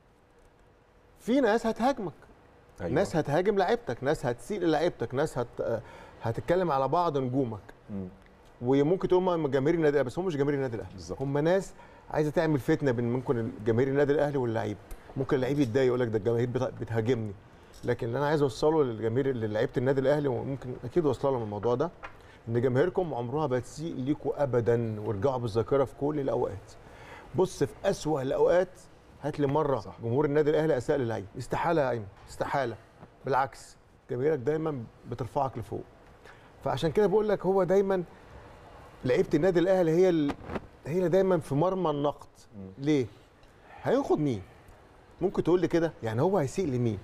في ناس هتهاجمك أيوة. ناس هتهاجم لعيبتك ناس هتسيء لعيبتك ناس هت هتتكلم على بعض نجومك مم. وممكن تقول هم جماهير النادي الاهلي بس هم مش جماهير النادي الاهلي بالظبط. هم ناس عايزه تعمل فتنه بين ممكن جماهير النادي الاهلي واللعيب ممكن اللعيب يتضايق يقول لك ده الجماهير بت- بتهاجمني لكن اللي انا عايز اوصله للجماهير لعيبه النادي الاهلي وممكن اكيد اوصل لهم الموضوع ده ان جماهيركم عمرها ما تسيء ليكوا ابدا وارجعوا بالذاكره في كل الاوقات بص في اسوأ الاوقات هات لي مره صح. جمهور النادي الاهلي اساء للعيب استحاله يا ايمن استحاله بالعكس جماهيرك دايما بترفعك لفوق فعشان كده بقول لك هو دايما لعيبه النادي الاهلي هي ال... هي اللي دايما في مرمى النقد ليه هينقد مين ممكن تقول لي كده يعني هو هيسيء لمين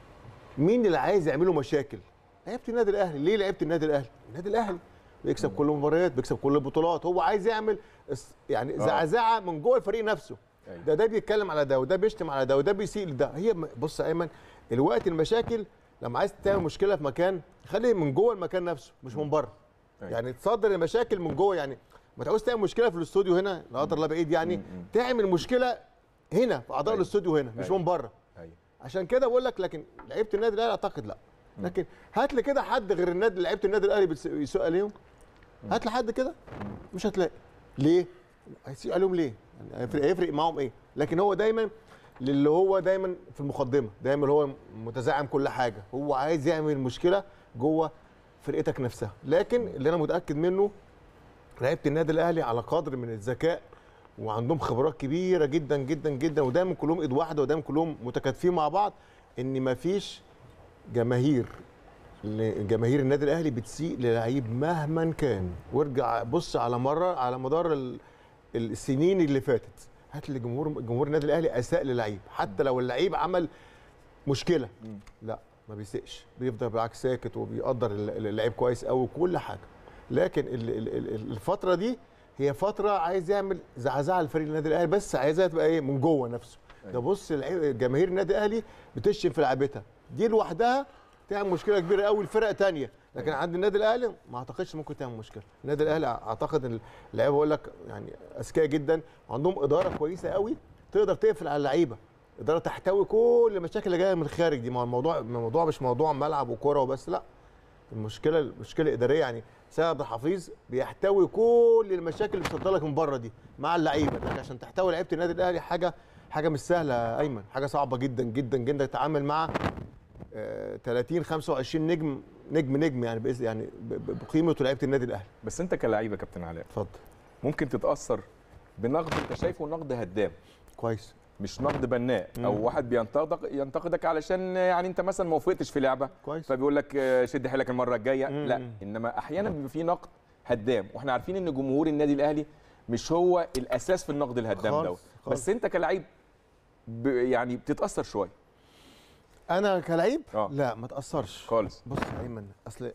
مين اللي عايز يعمله مشاكل لعيبه النادي الاهلي ليه لعيبه النادي الاهلي النادي الاهلي بيكسب كل المباريات بيكسب كل البطولات هو عايز يعمل اس- يعني زعزعه من جوه الفريق نفسه أيوة. ده ده بيتكلم على ده وده بيشتم على ده وده بيسيء لده هي م- بص يا ايمن الوقت المشاكل لما عايز تعمل مشكله في مكان خلي من جوه المكان نفسه مش من بره أيوة. يعني تصدر المشاكل من جوه يعني ما تعوز تعمل مشكله في الاستوديو هنا لا قدر الله بعيد يعني تعمل مشكله هنا في اعضاء أيوة. الاستوديو هنا مش أيوة. من بره ايوه عشان كده بقول لك لكن لعيبه النادي الاهلي اعتقد لا لكن هات لي كده حد غير النادي لعيبه النادي الاهلي بتس- يسوق عليهم هات لي حد كده مش هتلاقي ليه هيسيء عليهم ليه يعني هيفرق, هيفرق معاهم ايه لكن هو دايما اللي هو دايما في المقدمه دايما هو متزعم كل حاجه هو عايز يعمل مشكله جوه فرقتك نفسها لكن اللي انا متاكد منه لعيبه النادي الاهلي على قدر من الذكاء وعندهم خبرات كبيره جدا جدا جدا ودايما كلهم ايد واحده ودايما كلهم متكاتفين مع بعض ان مفيش جماهير ل- جماهير النادي الاهلي بتسيء للعيب مهما كان وارجع بص على مره على مدار ال- السنين اللي فاتت هات لي جمهور جمهور النادي الاهلي اساء للعيب حتى لو اللعيب عمل مشكله لا ما بيسقش بيفضل بالعكس ساكت وبيقدر ال- اللعيب كويس قوي وكل حاجه لكن ال- ال- ال- الفتره دي هي فتره عايز يعمل زعزعه لفريق النادي الاهلي بس عايزها تبقى ايه من جوه نفسه ده بص اللعيب- جماهير النادي الاهلي بتشتم في لعبتها دي لوحدها تعمل مشكله كبيره قوي لفرق تانية لكن عند النادي الاهلي ما اعتقدش ممكن تعمل مشكله النادي الاهلي اعتقد ان اللعيبه بقول لك يعني اذكياء جدا عندهم اداره كويسه قوي تقدر تقفل على اللعيبه اداره تحتوي كل المشاكل اللي جايه من الخارج دي ما هو الموضوع الموضوع مش موضوع ملعب وكوره وبس لا المشكله المشكله الاداريه يعني سيد عبد الحفيظ بيحتوي كل المشاكل اللي بتطلع لك من بره دي مع اللعيبه لكن عشان تحتوي لعيبه النادي الاهلي حاجه حاجه مش سهله يا ايمن حاجه صعبه جدا جدا جدا تتعامل مع آه، 30 25 نجم نجم نجم يعني بإذن يعني ب- ب- بقيمه لعيبه النادي الاهلي بس انت كلاعب يا كابتن علاء اتفضل ممكن تتاثر بنقد انت شايفه نقد هدام كويس مش نقد بناء او واحد بينتقدك ينتقدك علشان يعني انت مثلا ما وفقتش في لعبه كويس. فبيقول لك آه، شد حيلك المره الجايه مم. لا انما احيانا بيبقى في نقد هدام واحنا عارفين ان جمهور النادي الاهلي مش هو الاساس في النقد الهدام خالص، دوت خالص. بس انت كلاعب ب- يعني بتتاثر شويه انا كلعيب آه. لا ما تاثرش خالص بص يا ايمن اصل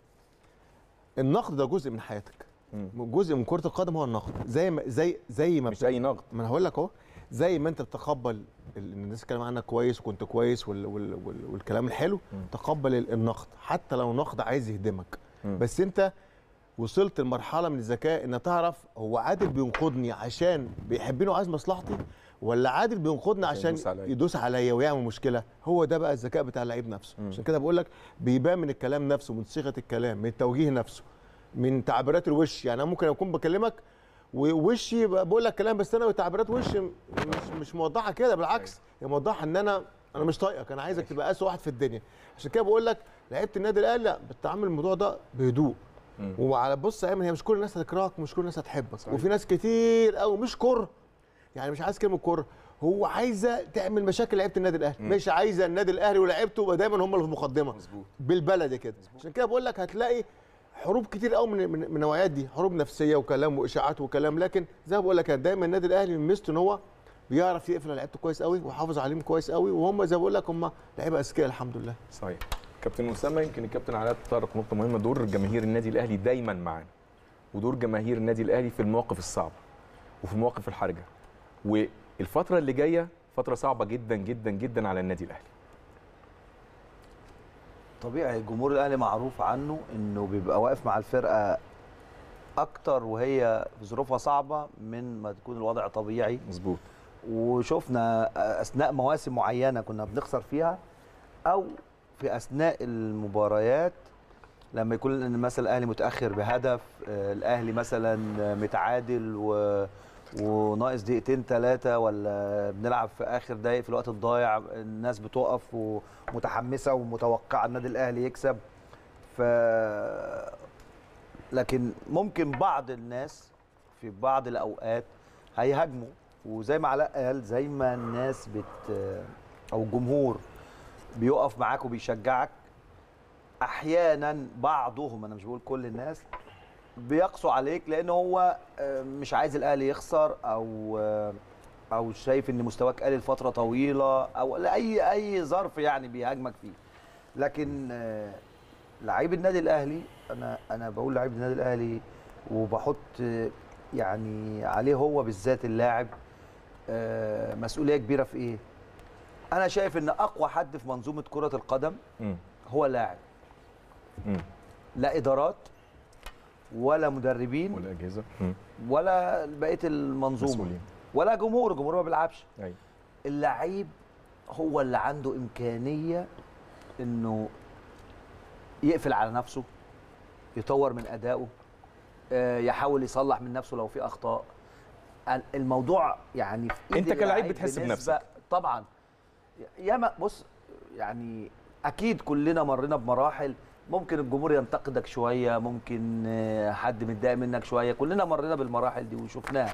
النقد ده جزء من حياتك مم. جزء من كره القدم هو النقد زي ما زي زي ما مش بت- اي نقد ما انا هقول لك اهو زي ما انت بتتقبل ال- ان الناس تتكلم عنك كويس وكنت كويس وال وال وال والكلام الحلو تقبل ال- النقد حتى لو نقد عايز يهدمك مم. بس انت وصلت لمرحله من الذكاء ان تعرف هو عادل بينقدني عشان بيحبني وعايز مصلحتي ولا عادل بينقدني عشان يدوس عليا. يدوس عليا ويعمل مشكله هو ده بقى الذكاء بتاع اللعيب نفسه مم. عشان كده بقول لك بيبان من الكلام نفسه من صيغه الكلام من التوجيه نفسه من تعبيرات الوش يعني انا ممكن اكون بكلمك ووشي ب- بقول لك كلام بس انا تعبيرات وشي م- مش مش موضحه كده بالعكس هي موضحه ان انا انا مش طايقك انا عايزك تبقى اسوء واحد في الدنيا عشان كده بقول لك لعيبه النادي الاهلي لا بتتعامل الموضوع ده بهدوء وعلى بص يا ايمن هي مش كل الناس هتكرهك ومش كل الناس هتحبك وفي ناس كتير قوي مش كره يعني مش عايز كلمه كره هو عايزه تعمل مشاكل لعيبه النادي الاهلي مش عايزه النادي الاهلي ولاعيبته يبقى دايما هم اللي في المقدمه مظبوط. بالبلدي كده عشان كده بقول لك هتلاقي حروب كتير قوي من من من النوعيات دي حروب نفسيه وكلام واشاعات وكلام لكن زي ما بقول لك دايما النادي الاهلي من ميزته ان هو بيعرف يقفل على لعيبته كويس قوي ويحافظ عليهم كويس قوي وهم زي ما بقول لك هم لعيبه اذكياء الحمد لله صحيح كابتن اسامه يمكن الكابتن علاء تطرق نقطه مهمه دور جماهير النادي الاهلي دايما معانا ودور جماهير النادي الاهلي في المواقف الصعبه وفي المواقف الحرجه والفتره اللي جايه فتره صعبه جدا جدا جدا على النادي الاهلي طبيعي الجمهور الاهلي معروف عنه انه بيبقى واقف مع الفرقه اكتر وهي ظروفها صعبه من ما تكون الوضع طبيعي مظبوط وشفنا اثناء مواسم معينه كنا بنخسر فيها او في اثناء المباريات لما يكون مثلا الاهلي متاخر بهدف آه، الاهلي مثلا متعادل و وناقص دقيقتين ثلاثة ولا بنلعب في آخر دقايق في الوقت الضايع الناس بتقف ومتحمسة ومتوقعة النادي الأهلي يكسب ف لكن ممكن بعض الناس في بعض الأوقات هيهاجموا وزي ما علاء قال زي ما الناس بت أو الجمهور بيقف معاك وبيشجعك أحيانا بعضهم أنا مش بقول كل الناس بيقسو عليك لان هو آه، مش عايز الاهلي يخسر او آه، او شايف ان مستواك قليل فتره طويله او لاي اي ظرف يعني بيهاجمك فيه لكن آه، لعيب النادي الاهلي انا انا بقول لعيب النادي الاهلي وبحط آه، يعني عليه هو بالذات اللاعب آه، مسؤوليه كبيره في ايه انا شايف ان اقوى حد في منظومه كره القدم مم. هو اللاعب مم. لا ادارات ولا مدربين والاجهزه مم. ولا بقيه المنظومه مسؤولين ولا جمهور الجمهور ما بيلعبش ايوه اللعيب هو اللي عنده امكانيه انه يقفل على نفسه يطور من ادائه آه، يحاول يصلح من نفسه لو في اخطاء ال- الموضوع يعني في إيد أنت كلاعب اللعيب بتحس بنسبة- بنفسك. طبعا ياما بص يعني اكيد كلنا مرينا بمراحل ممكن الجمهور ينتقدك شويه ممكن آه، حد متضايق منك شويه كلنا مرينا بالمراحل دي وشفناها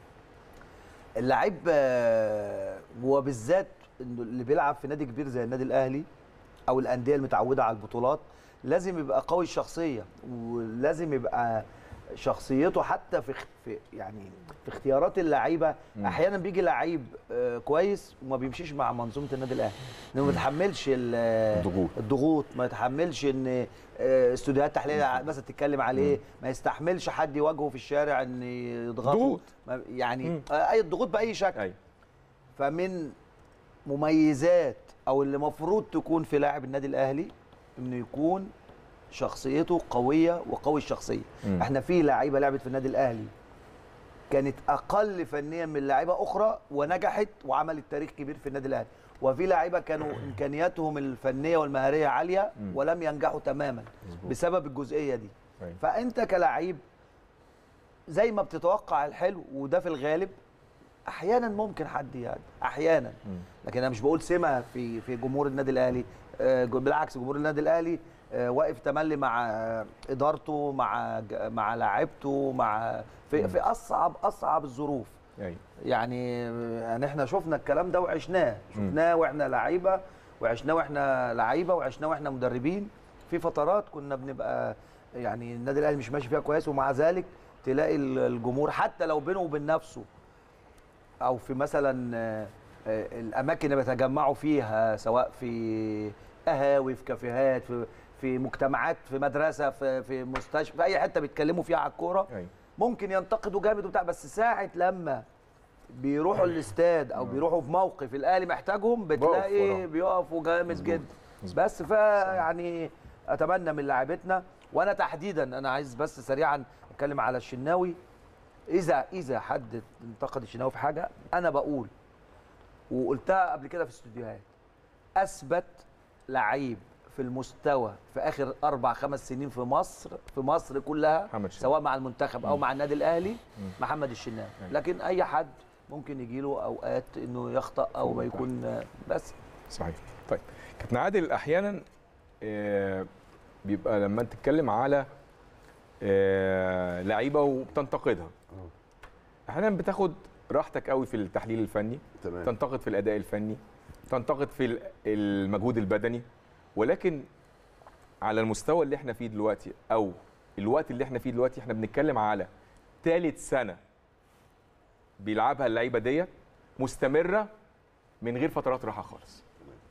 اللعيب آه، وبالذات إنه اللي بيلعب في نادي كبير زي النادي الاهلي او الانديه المتعوده على البطولات لازم يبقى قوي الشخصيه ولازم يبقى شخصيته حتى في اخ- في يعني في اختيارات اللعيبه احيانا بيجي لعيب آه، كويس وما بيمشيش مع منظومه النادي الاهلي انه ما يتحملش ال- الضغوط. الضغوط ما يتحملش ان آه، استوديوهات تحليل مثلا تتكلم عليه ما يستحملش حد يواجهه في الشارع ان يضغطه ضغوط. ما- يعني مم. آه، اي الضغوط باي شكل ايوه فمن مميزات او اللي المفروض تكون في لاعب النادي الاهلي انه يكون شخصيته قويه وقوي الشخصيه مم. احنا في لعيبه لعبت في النادي الاهلي كانت اقل فنيا من لعيبه اخرى ونجحت وعملت تاريخ كبير في النادي الاهلي وفي لعيبه كانوا امكانياتهم الفنيه والمهاريه عاليه مم. ولم ينجحوا تماما مظبوط. بسبب الجزئيه دي أيوة. فانت كلاعب زي ما بتتوقع الحلو وده في الغالب احيانا ممكن حد يعني احيانا مم. لكن انا مش بقول سمه في في جمهور النادي الاهلي آه، بالعكس جمهور النادي الاهلي آه، واقف تملي مع آه، ادارته مع ج- مع لاعيبته مع في, في اصعب اصعب الظروف ايوه يعني يعني احنا شفنا الكلام ده وعشناه شفناه واحنا لعيبه وعشناه واحنا لعيبه وعشناه واحنا مدربين في فترات كنا بنبقى يعني النادي الاهلي مش ماشي فيها كويس ومع ذلك تلاقي ال- الجمهور حتى لو بينه وبين نفسه او في مثلا آه، آه، الاماكن اللي بيتجمعوا فيها سواء في قهاوي في كافيهات في في مجتمعات في مدرسه في في مستشفى في اي حته بيتكلموا فيها على الكوره ايوه ممكن ينتقدوا جامد وبتاع بس ساعه لما بيروحوا الاستاد او بيروحوا في موقف الاهلي محتاجهم بتلاقي وراهم. بيقفوا جامد مظبوط. جدا مظبوط. بس فيعني اتمنى من لاعبتنا وانا تحديدا انا عايز بس سريعا اتكلم على الشناوي اذا اذا حد انتقد الشناوي في حاجه انا بقول وقلتها قبل كده في استوديوهات اثبت لعيب في المستوى في اخر اربع خمس سنين في مصر في مصر كلها محمد الشناوي. سواء مع المنتخب او مع النادي الاهلي مم. محمد الشناوي أيوة. لكن اي حد ممكن يجي له اوقات انه يخطا او ما يكون بس صحيح طيب كابتن عادل احيانا آه، بيبقى لما انت تتكلم على آه لعيبه وبتنتقدها احيانا بتاخد راحتك قوي في التحليل الفني تمام تنتقد في الاداء الفني تنتقد في ال- المجهود البدني ولكن على المستوى اللي احنا فيه دلوقتي او الوقت اللي احنا فيه دلوقتي احنا بنتكلم على ثالث سنه بيلعبها اللعيبه ديت مستمره من غير فترات راحه خالص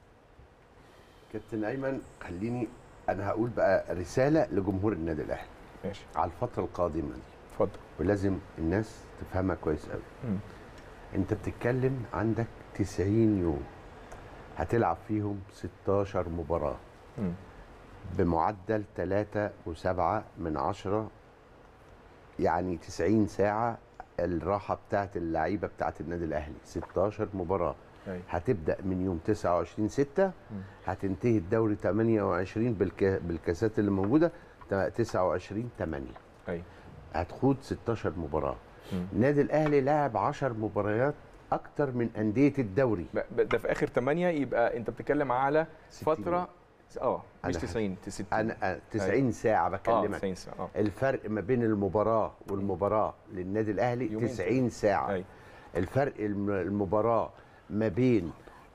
كابتن ايمن خليني انا هقول بقى رساله لجمهور النادي الاهلي ماشي على الفتره القادمه دي اتفضل ولازم الناس تفهمها كويس قوي مم. انت بتتكلم عندك 90 يوم هتلعب فيهم 16 مباراه مم. بمعدل 3 و7 من عشرة يعني 90 ساعة الراحة بتاعت اللعيبة بتاعت النادي الأهلي 16 مباراة أيوة. هتبدأ من يوم 29 6 هتنتهي الدوري 28 بالك... بالكاسات اللي موجودة تا- 29 8 ايوه هتخوض 16 مباراة مم. النادي الأهلي لعب 10 مباريات أكتر من أندية الدوري ب- ب- ده في اخر 8 يبقى انت بتتكلم على 60 فتره اه مش أنا 90 60 أنا أنا 90 ساعة اه بكلمك 90 ساعه اه الفرق ما بين المباراة والمباراة للنادي الأهلي يومين 90 ساعة أيوة. الفرق الم- المباراة ما بين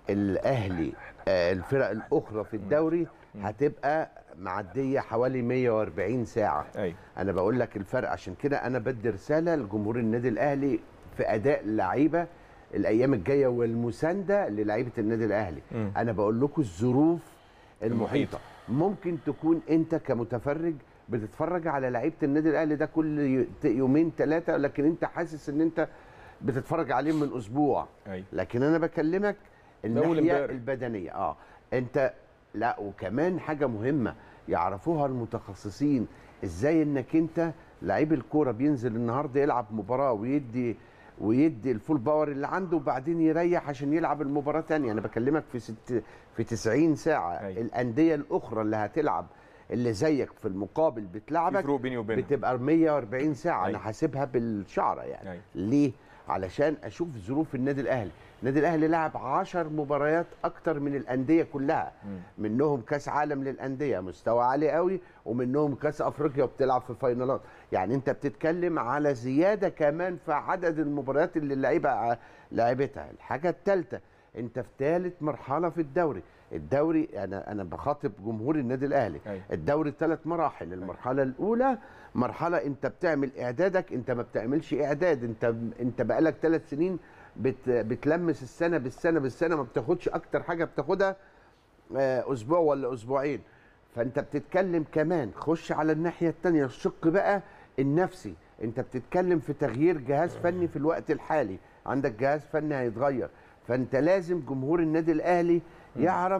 الأهلي آه، الفرق الأخرى في الدوري هتبقى معدية حوالي 140 ساعة ايوه أنا بقول لك الفرق عشان كده أنا بدي رسالة لجمهور النادي الأهلي في أداء اللعيبة الأيام الجاية والمساندة للعيبة النادي الأهلي مم. أنا بقول لكم الظروف المحيطة ممكن تكون أنت كمتفرج بتتفرج على لعيبه النادي الاهلي ده كل ي- يومين ثلاثه لكن انت حاسس ان انت بتتفرج عليهم من اسبوع ايوه لكن انا بكلمك ده أول الناحيه امبارح. البدنيه اه انت لا وكمان حاجه مهمه يعرفوها المتخصصين ازاي انك انت لعيب الكوره بينزل النهارده يلعب مباراه ويدي ويدي الفول باور اللي عنده وبعدين يريح عشان يلعب المباراه تانية انا بكلمك في ست في 90 ساعه أيوة. الانديه الاخرى اللي هتلعب اللي زيك في المقابل في بتلعبك فروق بيني وبينها بتبقى 140 ساعه انا أيوة. حاسبها بالشعره يعني أيوة. ليه علشان اشوف ظروف النادي الاهلي النادي الاهلي لعب 10 مباريات اكتر من الانديه كلها منهم كاس عالم للانديه مستوى عالي قوي ومنهم كاس افريقيا وبتلعب في فاينالات يعني انت بتتكلم على زياده كمان في عدد المباريات اللي اللعيبه ع- لعبتها الحاجه الثالثه انت في ثالث مرحله في الدوري الدوري انا انا بخاطب جمهور النادي الاهلي أيوة. الدوري ثلاث مراحل المرحله الاولى مرحله انت بتعمل اعدادك انت ما بتعملش اعداد انت انت بقالك ثلاث سنين بت بتلمس السنه بالسنه بالسنه ما بتاخدش اكتر حاجه بتاخدها آه، اسبوع ولا اسبوعين فانت بتتكلم كمان خش على الناحيه الثانيه الشق بقى النفسي انت بتتكلم في تغيير جهاز فني في الوقت الحالي عندك جهاز فني هيتغير فانت لازم جمهور النادي الاهلي يعرف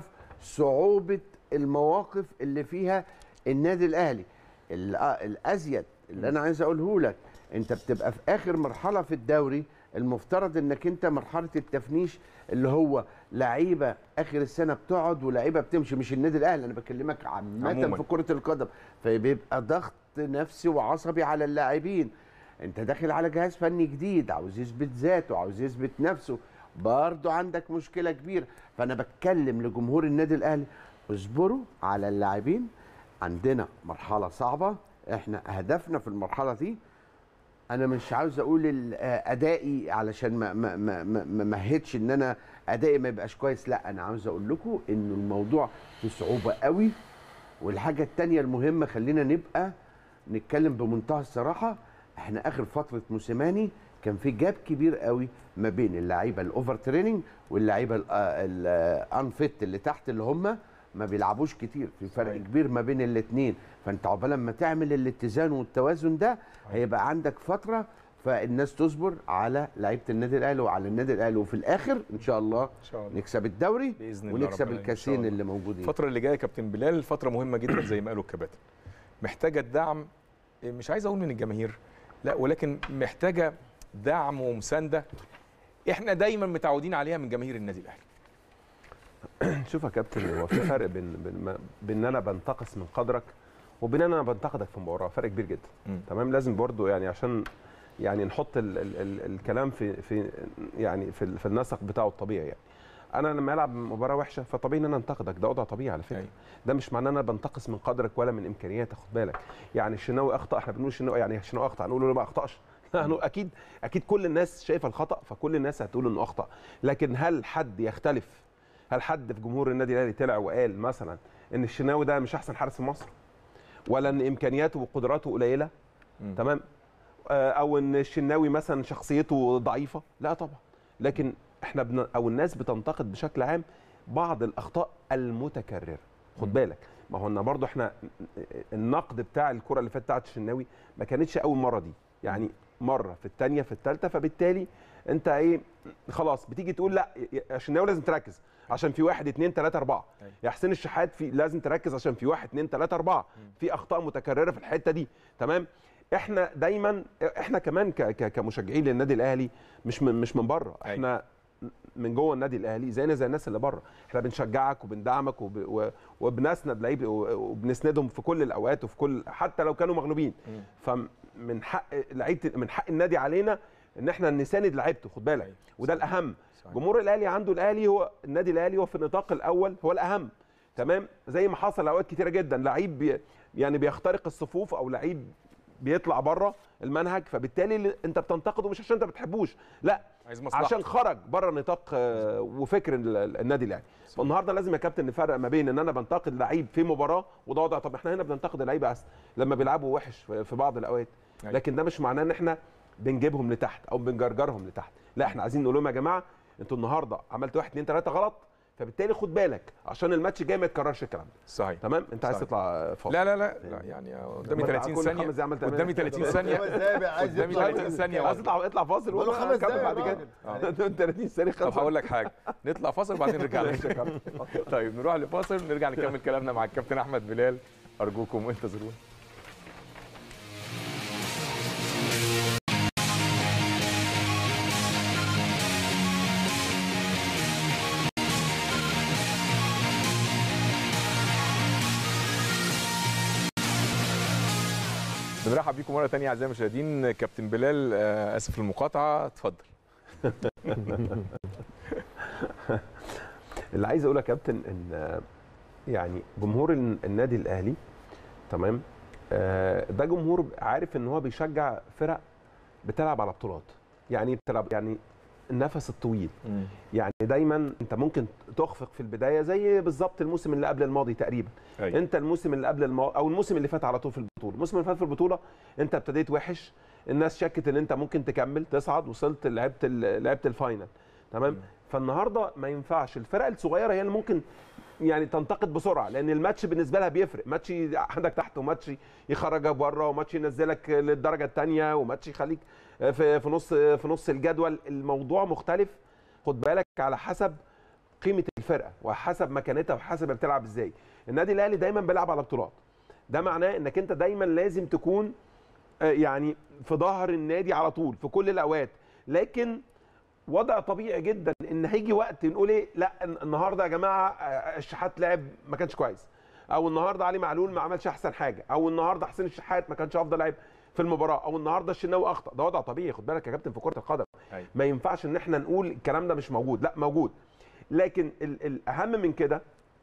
صعوبه المواقف اللي فيها النادي الاهلي ال- آه، الازيد اللي انا عايز اقوله لك انت بتبقى في اخر مرحله في الدوري المفترض انك انت مرحله التفنيش اللي هو لعيبه اخر السنه بتقعد ولعيبه بتمشي مش النادي الاهلي انا بكلمك عامه عموماً. في كره القدم فبيبقى ضغط نفسي وعصبي على اللاعبين انت داخل على جهاز فني جديد عاوز يثبت ذاته عاوز يثبت نفسه برضه عندك مشكله كبيره فانا بتكلم لجمهور النادي الاهلي اصبروا على اللاعبين عندنا مرحله صعبه احنا هدفنا في المرحله دي انا مش عاوز اقول ال- آه، ادائي علشان ما ما ما ما ما مهدش ان انا ادائي ما يبقاش كويس لا انا عاوز اقول لكم ان الموضوع في صعوبه قوي والحاجه التانية المهمه خلينا نبقى نتكلم بمنتهى الصراحه احنا اخر فتره موسيماني كان في جاب كبير قوي ما بين اللعيبه الاوفر تريننج واللعيبه الانفيت اللي تحت اللي هم ما بيلعبوش كتير في فرق صحيح. كبير ما بين الاثنين فانت عقبال لما تعمل الاتزان والتوازن ده هيبقى عندك فتره فالناس تصبر على لعيبه النادي الاهلي وعلى النادي الاهلي وفي الاخر ان شاء الله ان شاء الله نكسب الدوري بإذن الله ونكسب ربنا إن شاء الكاسين الله. اللي موجودين الفترة اللي جاية يا كابتن بلال فترة مهمة جدا زي ما قالوا الكباتن محتاجة الدعم مش عايز أقول من الجماهير لا ولكن محتاجة دعم ومساندة احنا دايما متعودين عليها من جماهير النادي الأهلي شوف يا كابتن هو في فرق بين بين, ما- بين ان انا بنتقص من قدرك وبين ان انا بنتقدك في مباراه فرق كبير جدا مم. تمام لازم برضو يعني عشان يعني نحط ال ال ال الكلام في في يعني في, ال- في النسق بتاعه الطبيعي يعني انا لما العب مباراه وحشه فطبيعي ان انا انتقدك ده وضع طبيعي على فكره أيوة. ده مش معناه ان انا بنتقص من قدرك ولا من امكانياتك خد بالك يعني الشناوي اخطا احنا بنقول الشناوي يعني الشناوي اخطا هنقول له ما اخطاش لا هنقول اكيد اكيد كل الناس شايفه الخطا فكل الناس هتقول انه اخطا لكن هل حد يختلف هل حد في جمهور النادي الاهلي طلع وقال مثلا ان الشناوي ده مش احسن حارس في مصر ولا ان امكانياته وقدراته قليله مم. تمام آه، او ان الشناوي مثلا شخصيته ضعيفه لا طبعا لكن احنا بن... او الناس بتنتقد بشكل عام بعض الاخطاء المتكرره خد بالك ما هو برضه احنا النقد بتاع الكره اللي فاتت بتاعت الشناوي ما كانتش اول مره دي يعني مره في الثانيه في الثالثه فبالتالي انت ايه خلاص بتيجي تقول لا يا الشناوي لازم تركز عشان في واحد اثنين ثلاثة أربعة أيوة. يا حسين الشحات في لازم تركز عشان في واحد اثنين ثلاثة أربعة في أخطاء متكررة في الحتة دي تمام احنا دايما احنا كمان ك- ك- كمشجعين للنادي الاهلي مش من مش من بره أيوة. احنا من جوه النادي الاهلي زينا زي الناس اللي بره احنا بنشجعك وبندعمك وب... و... وبنسند لعيب و- وبنسندهم في كل الاوقات وفي كل حتى لو كانوا مغلوبين فمن حق لعيبه من حق النادي علينا ان احنا نساند لعيبته خد بالك أيوة. وده الاهم صحيح. جمهور الاهلي عنده الاهلي هو النادي الاهلي هو في النطاق الاول هو الاهم تمام زي ما حصل اوقات كتيره جدا لعيب بي يعني بيخترق الصفوف او لعيب بيطلع بره المنهج فبالتالي اللي انت بتنتقده مش عشان انت ما بتحبوش لا عايز مصلحته. عشان خرج بره نطاق آه، وفكر ال- ال- النادي الاهلي فالنهارده لازم يا كابتن نفرق ما بين ان انا بنتقد لعيب في مباراه وده وضع طب احنا هنا بننتقد اللعيبه أس- لما بيلعبوا وحش في في بعض الاوقات أيوة. لكن ده مش معناه ان احنا بنجيبهم لتحت او بنجرجرهم لتحت لا احنا عايزين نقول لهم يا جماعه انتوا النهارده عملت واحد اتنين تلاته غلط فبالتالي خد بالك عشان الماتش الجاي ما يتكررش الكلام ده صحيح تمام انت عايز صحيح. تطلع فاصل لا لا لا, لا يعني قدامي أمال 30 كل ثانيه خمس دقايق عملت قدامي تعمل 30 إيه؟ ثانيه خمس دقايق عايز قدامي يطلع 30 ثانيه عايز واحدة. اطلع اطلع فاصل بقاله وأنا خمس أكمل دقايق بعد يا كده راجل. آه. 30 ثانيه طب خلص هقول لك حاجه نطلع فاصل وبعدين نرجع ماشي يا لك كابتن. طيب نروح لفاصل ونرجع نكمل كلامنا مع الكابتن احمد بلال ارجوكم انتظرونا بنرحب بيكم مره ثانيه اعزائي المشاهدين كابتن بلال آه، اسف للمقاطعه اتفضل اللي عايز اقوله يا كابتن ان آه، يعني جمهور الن- النادي الاهلي تمام آه، ده جمهور عارف ان هو بيشجع فرق بتلعب على بطولات يعني إيه بتلعب يعني النفس الطويل يعني دايما انت ممكن تخفق في البدايه زي بالظبط الموسم اللي قبل الماضي تقريبا أيوة. انت الموسم اللي قبل الماضي او الموسم اللي فات على طول في البطوله الموسم اللي فات في البطوله انت ابتديت وحش الناس شكت ان انت ممكن تكمل تصعد وصلت لعبت ال- لعبت الفاينل تمام فالنهارده ما ينفعش الفرق الصغيره هي اللي ممكن يعني تنتقد بسرعه لان الماتش بالنسبه لها بيفرق ماتش عندك تحت وماتش يخرجك بره وماتش ينزلك للدرجه الثانيه وماتش يخليك في في نص في نص الجدول الموضوع مختلف خد بالك على حسب قيمه الفرقه وحسب مكانتها وحسب بتلعب ازاي النادي الاهلي دايما بيلعب على بطولات ده معناه انك انت دايما لازم تكون آه، يعني في ظهر النادي على طول في كل الاوقات لكن وضع طبيعي جدا ان هيجي وقت نقول ايه لا الن- النهارده يا جماعه آه، الشحات لعب ما كانش كويس او النهارده علي معلول ما عملش احسن حاجه او النهارده حسين الشحات ما كانش افضل لاعب في المباراه او النهارده الشناوي اخطا ده وضع طبيعي خد بالك يا كابتن في كره القدم أيوة. ما ينفعش ان احنا نقول الكلام ده مش موجود لا موجود لكن ال- الاهم من كده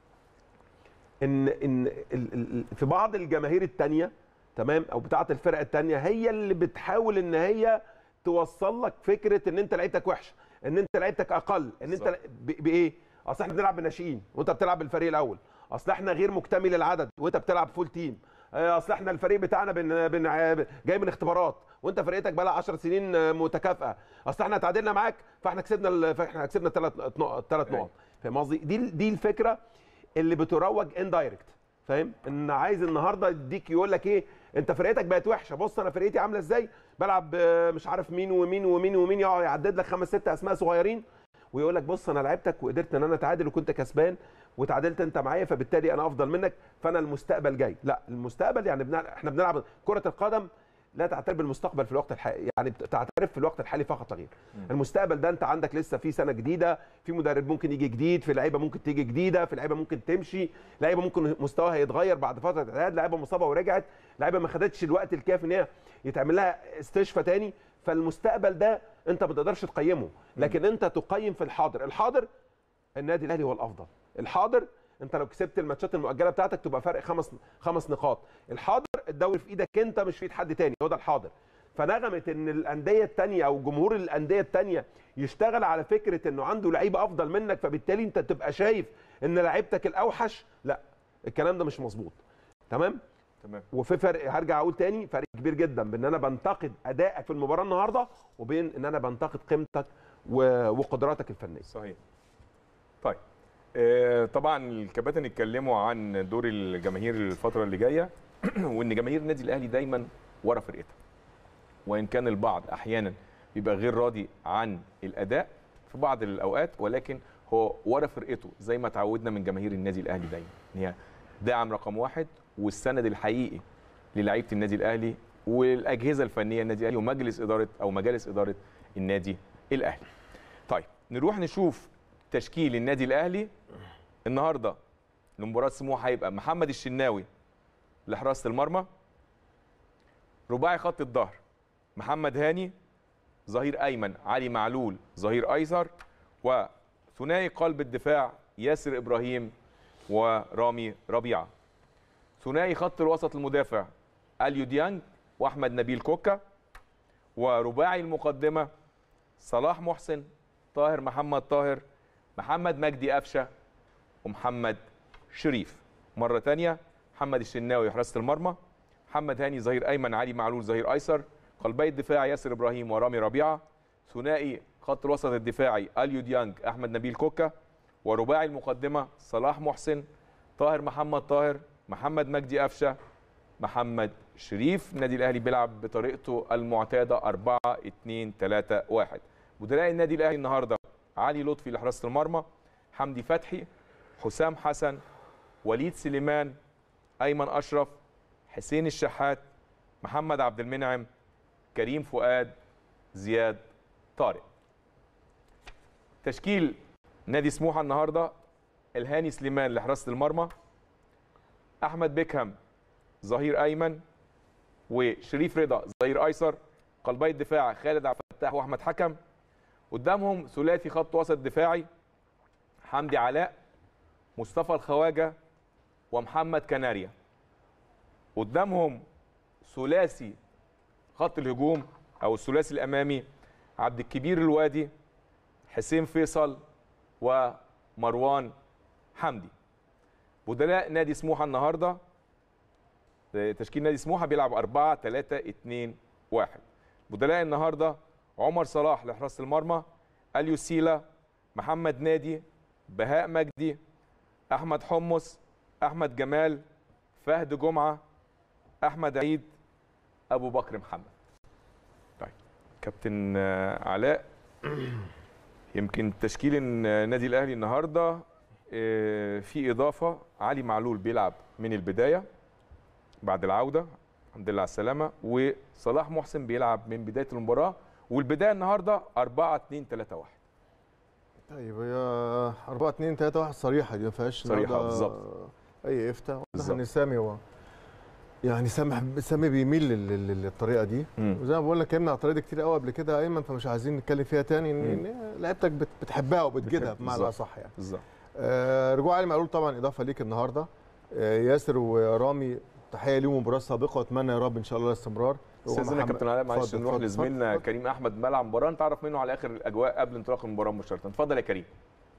ان ان ال- ال- في بعض الجماهير التانية تمام او بتاعه الفرق التانية هي اللي بتحاول ان هي توصل لك فكره ان انت لعيبتك وحشه ان انت لعيبتك اقل ان انت صح. ب- بايه اصل احنا بنلعب بالناشئين وانت بتلعب بالفريق الاول اصل احنا غير مكتمل العدد وانت بتلعب فول تيم آه، اصل احنا الفريق بتاعنا بن بن جاي من اختبارات وانت فرقتك بقى لها 10 سنين آه، متكافئه اصل احنا تعادلنا معاك فاحنا كسبنا ال- فاحنا كسبنا ثلاث نقط ثلاث أيوة. نقط فاهم قصدي دي دي الفكره اللي بتروج اندايركت فاهم ان عايز النهارده يديك يقول لك ايه انت فرقتك بقت وحشه بص انا فرقتي عامله ازاي بلعب آه، مش عارف مين ومين ومين ومين يقعد يعدد لك خمس ست اسماء صغيرين ويقول لك بص انا لعبتك وقدرت ان انا اتعادل وكنت كسبان وتعادلت انت معايا فبالتالي انا افضل منك فانا المستقبل جاي لا المستقبل يعني بنلعب احنا بنلعب كره القدم لا تعترف بالمستقبل في الوقت الحالي يعني تعترف في الوقت الحالي فقط لا غير المستقبل ده انت عندك لسه في سنه جديده في مدرب ممكن يجي جديد في لعيبه ممكن تيجي جديده في لعيبه ممكن تمشي لعيبه ممكن مستواها يتغير بعد فتره اعداد لعيبه مصابه ورجعت لعيبه ما خدتش الوقت الكافي ان هي يتعمل لها استشفاء تاني فالمستقبل ده انت ما تقدرش تقيمه لكن انت تقيم في الحاضر الحاضر النادي الاهلي هو الافضل الحاضر انت لو كسبت الماتشات المؤجله بتاعتك تبقى فرق خمس خمس نقاط الحاضر الدوري في ايدك انت مش في ايد حد تاني هو ده الحاضر فنغمه ان الانديه التانيه او جمهور الانديه التانيه يشتغل على فكره انه عنده لعيبه افضل منك فبالتالي انت تبقى شايف ان لعيبتك الاوحش لا الكلام ده مش مظبوط تمام تمام وفي فرق هرجع اقول تاني فرق كبير جدا بين ان انا بنتقد ادائك في المباراه النهارده وبين ان انا بنتقد قيمتك و- وقدراتك الفنيه صحيح طيب آه، طبعا الكباتن اتكلموا عن دور الجماهير الفتره اللي جايه وان جماهير النادي الاهلي دايما ورا فرقتها وان كان البعض احيانا بيبقى غير راضي عن الاداء في بعض الاوقات ولكن هو ورا فرقته زي ما تعودنا من جماهير النادي الاهلي دايما ان هي داعم رقم واحد والسند الحقيقي للعيبه النادي الاهلي والاجهزه الفنيه النادي الاهلي ومجلس اداره او مجالس اداره النادي الاهلي. طيب نروح نشوف تشكيل النادي الاهلي النهارده لمباراه سموحه هيبقى محمد الشناوي لحراسه المرمى رباعي خط الظهر محمد هاني ظهير ايمن علي معلول ظهير ايسر وثنائي قلب الدفاع ياسر ابراهيم ورامي ربيعه ثنائي خط الوسط المدافع اليو ديانج واحمد نبيل كوكا ورباعي المقدمه صلاح محسن طاهر محمد طاهر محمد مجدي قفشه ومحمد شريف مره تانية محمد الشناوي حراسه المرمى محمد هاني ظهير ايمن علي معلول ظهير ايسر قلبي الدفاع ياسر ابراهيم ورامي ربيعه ثنائي خط الوسط الدفاعي اليو ديانج احمد نبيل كوكا ورباعي المقدمه صلاح محسن طاهر محمد طاهر محمد مجدي قفشه محمد شريف النادي الاهلي بيلعب بطريقته المعتاده 4 2 3 1 مدراء النادي الاهلي النهارده علي لطفي لحراسه المرمى حمدي فتحي حسام حسن وليد سليمان ايمن اشرف حسين الشحات محمد عبد المنعم كريم فؤاد زياد طارق تشكيل نادي سموحه النهارده الهاني سليمان لحراسه المرمى احمد بيكهام ظهير ايمن وشريف رضا ظهير ايسر قلبي الدفاع خالد عبد الفتاح واحمد حكم قدامهم ثلاثي خط وسط دفاعي حمدي علاء مصطفى الخواجه ومحمد كناريا قدامهم ثلاثي خط الهجوم او الثلاثي الامامي عبد الكبير الوادي حسين فيصل ومروان حمدي بدلاء نادي سموحه النهارده تشكيل نادي سموحه بيلعب 4 3 2 1 بدلاء النهارده عمر صلاح لحراسه المرمى اليو سيلا محمد نادي بهاء مجدي احمد حمص احمد جمال فهد جمعه احمد عيد ابو بكر محمد طيب كابتن آه، علاء يمكن تشكيل النادي الاهلي النهارده آه، في اضافه علي معلول بيلعب من البدايه بعد العوده الحمد لله على السلامه وصلاح محسن بيلعب من بدايه المباراه والبدايه النهارده 4 2 3 1 طيب هي 4 2 3 1 صريحه دي ما فيهاش صريحة النهاردة بالظبط. اي افتاء واضح بالظبط. ان سامي هو يعني سامي سامي بيميل لل- لل- للطريقه دي مم. وزي ما بقول لك اتكلمنا على الطريقه دي كتير قوي قبل كده يا ايمن فمش عايزين نتكلم فيها تاني ان مم. إن لعيبتك بت- بتحبها وبتجيدها بتحب- بمعنى بالظبط. اصح يعني بالظبط آه رجوع علي معلول طبعا اضافه ليك النهارده آه ياسر ورامي تحيه ليهم مباراه سابقه واتمنى يا رب ان شاء الله الاستمرار هو استاذنا محمد- كابتن علاء معلش اتفضل، نروح اتفضل، لزميلنا اتفضل. كريم احمد ملعب المباراه نتعرف منه على اخر الاجواء قبل انطلاق المباراه مباشره اتفضل يا كريم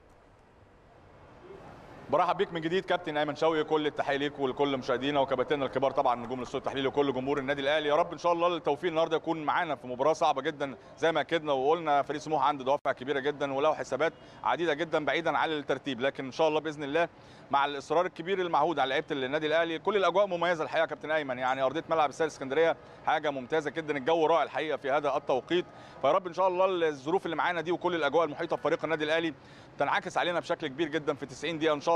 برحب بيك من جديد كابتن ايمن شوقي كل التحيه ليك ولكل مشاهدينا وكباتننا الكبار طبعا نجوم الاستوديو التحليلي وكل جمهور النادي الاهلي يا رب ان شاء الله التوفيق النهارده يكون معانا في مباراه صعبه جدا زي ما اكدنا وقلنا فريق سموحه عنده دوافع كبيره جدا وله حسابات عديده جدا بعيدا عن الترتيب لكن ان شاء الله باذن الله مع الاصرار الكبير المعهود على لعيبه النادي الاهلي كل الاجواء مميزه الحقيقه يا كابتن ايمن يعني ارضيه ملعب السيد اسكندريه حاجه ممتازه جدا الجو رائع الحقيقه في هذا التوقيت فيا رب ان شاء الله الظروف اللي معانا دي وكل الاجواء المحيطه بفريق النادي الاهلي تنعكس علينا بشكل كبير جدا في 90 دقيقه ان شاء الله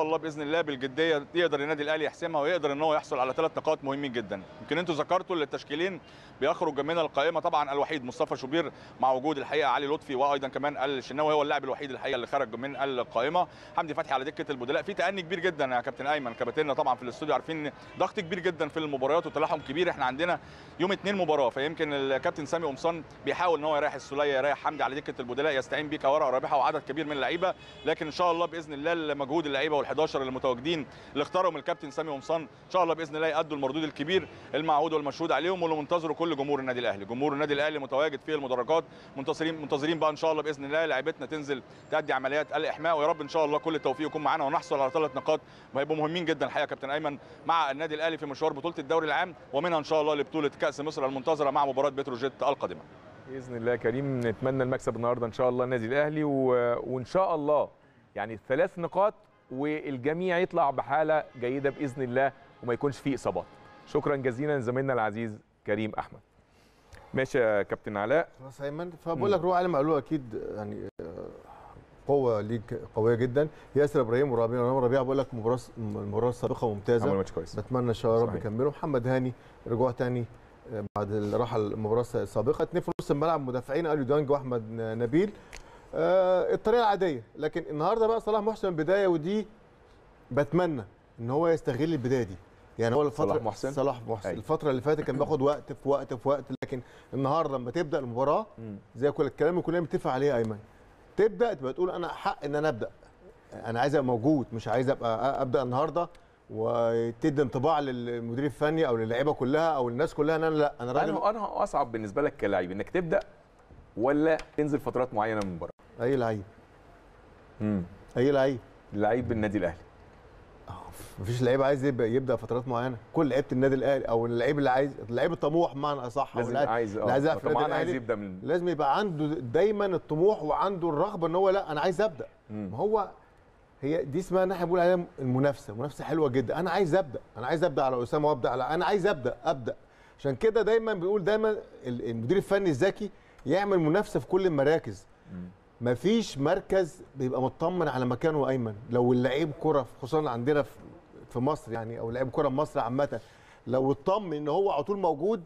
الله باذن الله بالجديه يقدر النادي الاهلي يحسمها ويقدر ان هو يحصل على ثلاث نقاط مهمين جدا يمكن انتوا ذكرتوا ان التشكيلين بيخرج من القائمه طبعا الوحيد مصطفى شوبير مع وجود الحقيقه علي لطفي وايضا كمان الشناوي هو اللاعب الوحيد الحقيقه اللي خرج من القائمه حمدي فتحي على دكه البدلاء في تاني كبير جدا يا كابتن ايمن كباتننا طبعا في الاستوديو عارفين ضغط كبير جدا في المباريات وتلاحم كبير احنا عندنا يوم اثنين مباراه فيمكن الكابتن سامي قمصان بيحاول ان هو يريح السوليه يريح حمدي على دكه البدلاء يستعين بيه كورقه رابحه وعدد كبير من اللعيبه لكن ان شاء الله باذن الله مجهود اللعيبه وال11 اللي متواجدين اللي اختارهم الكابتن سامي قمصان ان شاء الله باذن الله يادوا المردود الكبير المعهود والمشهود عليهم واللي منتظره كل جمهور النادي الاهلي جمهور النادي الاهلي متواجد في المدرجات منتظرين منتظرين بقى ان شاء الله باذن الله لعيبتنا تنزل تادي عمليات الاحماء ويا رب ان شاء الله كل التوفيق يكون معانا ونحصل على ثلاث نقاط وهيبقوا مهمين جدا الحقيقه يا كابتن ايمن مع النادي الاهلي في مشوار بطوله الدوري العام ومنها ان شاء الله لبطوله كاس مصر المنتظره مع مباراه بتروجيت القادمه باذن الله يا كريم نتمنى المكسب النهارده ان شاء الله النادي الاهلي و... وان شاء الله يعني ثلاث نقاط والجميع يطلع بحاله جيده باذن الله وما يكونش فيه اصابات شكرا جزيلا زميلنا العزيز كريم احمد ماشي يا كابتن علاء خلاص ايمن فبقول لك روح علي معلول اكيد يعني آه، قوه ليك قويه جدا ياسر ابراهيم وربيع رامي ربيع بقول لك مباراه المباراه السابقه ممتازه عمل ماتش كويس بتمنى ان شاء الله رب صحيح. يكملوا محمد هاني رجوع تاني آه، بعد الراحه المباراه السابقه اثنين في نص الملعب مدافعين اليو دانج واحمد نبيل آه، الطريقه العاديه لكن النهارده بقى صلاح محسن بدايه ودي بتمنى ان هو يستغل البدايه دي يعني هو الفتره صلاح محسن؟ صلاح محسن أيوة. الفتره اللي فاتت كان بياخد وقت في وقت في وقت لكن النهارده لما تبدا المباراه زي كل الكلام اللي كلنا متفق عليه يا ايمن تبدا تبقى تقول انا حق ان انا ابدا انا عايز ابقى موجود مش عايز ابقى ابدا النهارده وتدي انطباع للمدير الفني او للعيبه كلها او للناس كلها ان انا لا انا راجل انا انا اصعب بالنسبه لك كلاعب انك تبدا ولا تنزل فترات معينه من المباراه اي لعيب امم اي لعيب لعيب بالنادي الاهلي مفيش لعيب عايز يبدا يبدا فترات معينه كل لعيبه النادي الاهلي او اللعيب اللي عايز اللعيب الطموح بمعنى اصح أو لازم اللعيب- عايز اللي عايز يلعب في النادي طبعا عايز الأهلي، يبدا من لازم يبقى عنده دايما الطموح وعنده الرغبه ان هو لا انا عايز ابدا مم. ما هو هي دي اسمها ان احنا بنقول عليها المنافسه منافسه حلوه جدا انا عايز ابدا انا عايز ابدا على اسامه وابدا على انا عايز ابدا ابدا عشان كده دايما بيقول دايما ال- المدير الفني الذكي يعمل منافسه في كل المراكز مفيش مركز بيبقى مطمن على مكانه ايمن لو اللعيب كره خصوصا عندنا في- في مصر يعني او لعيب كره في مصر عامه لو اطمن ان هو على طول موجود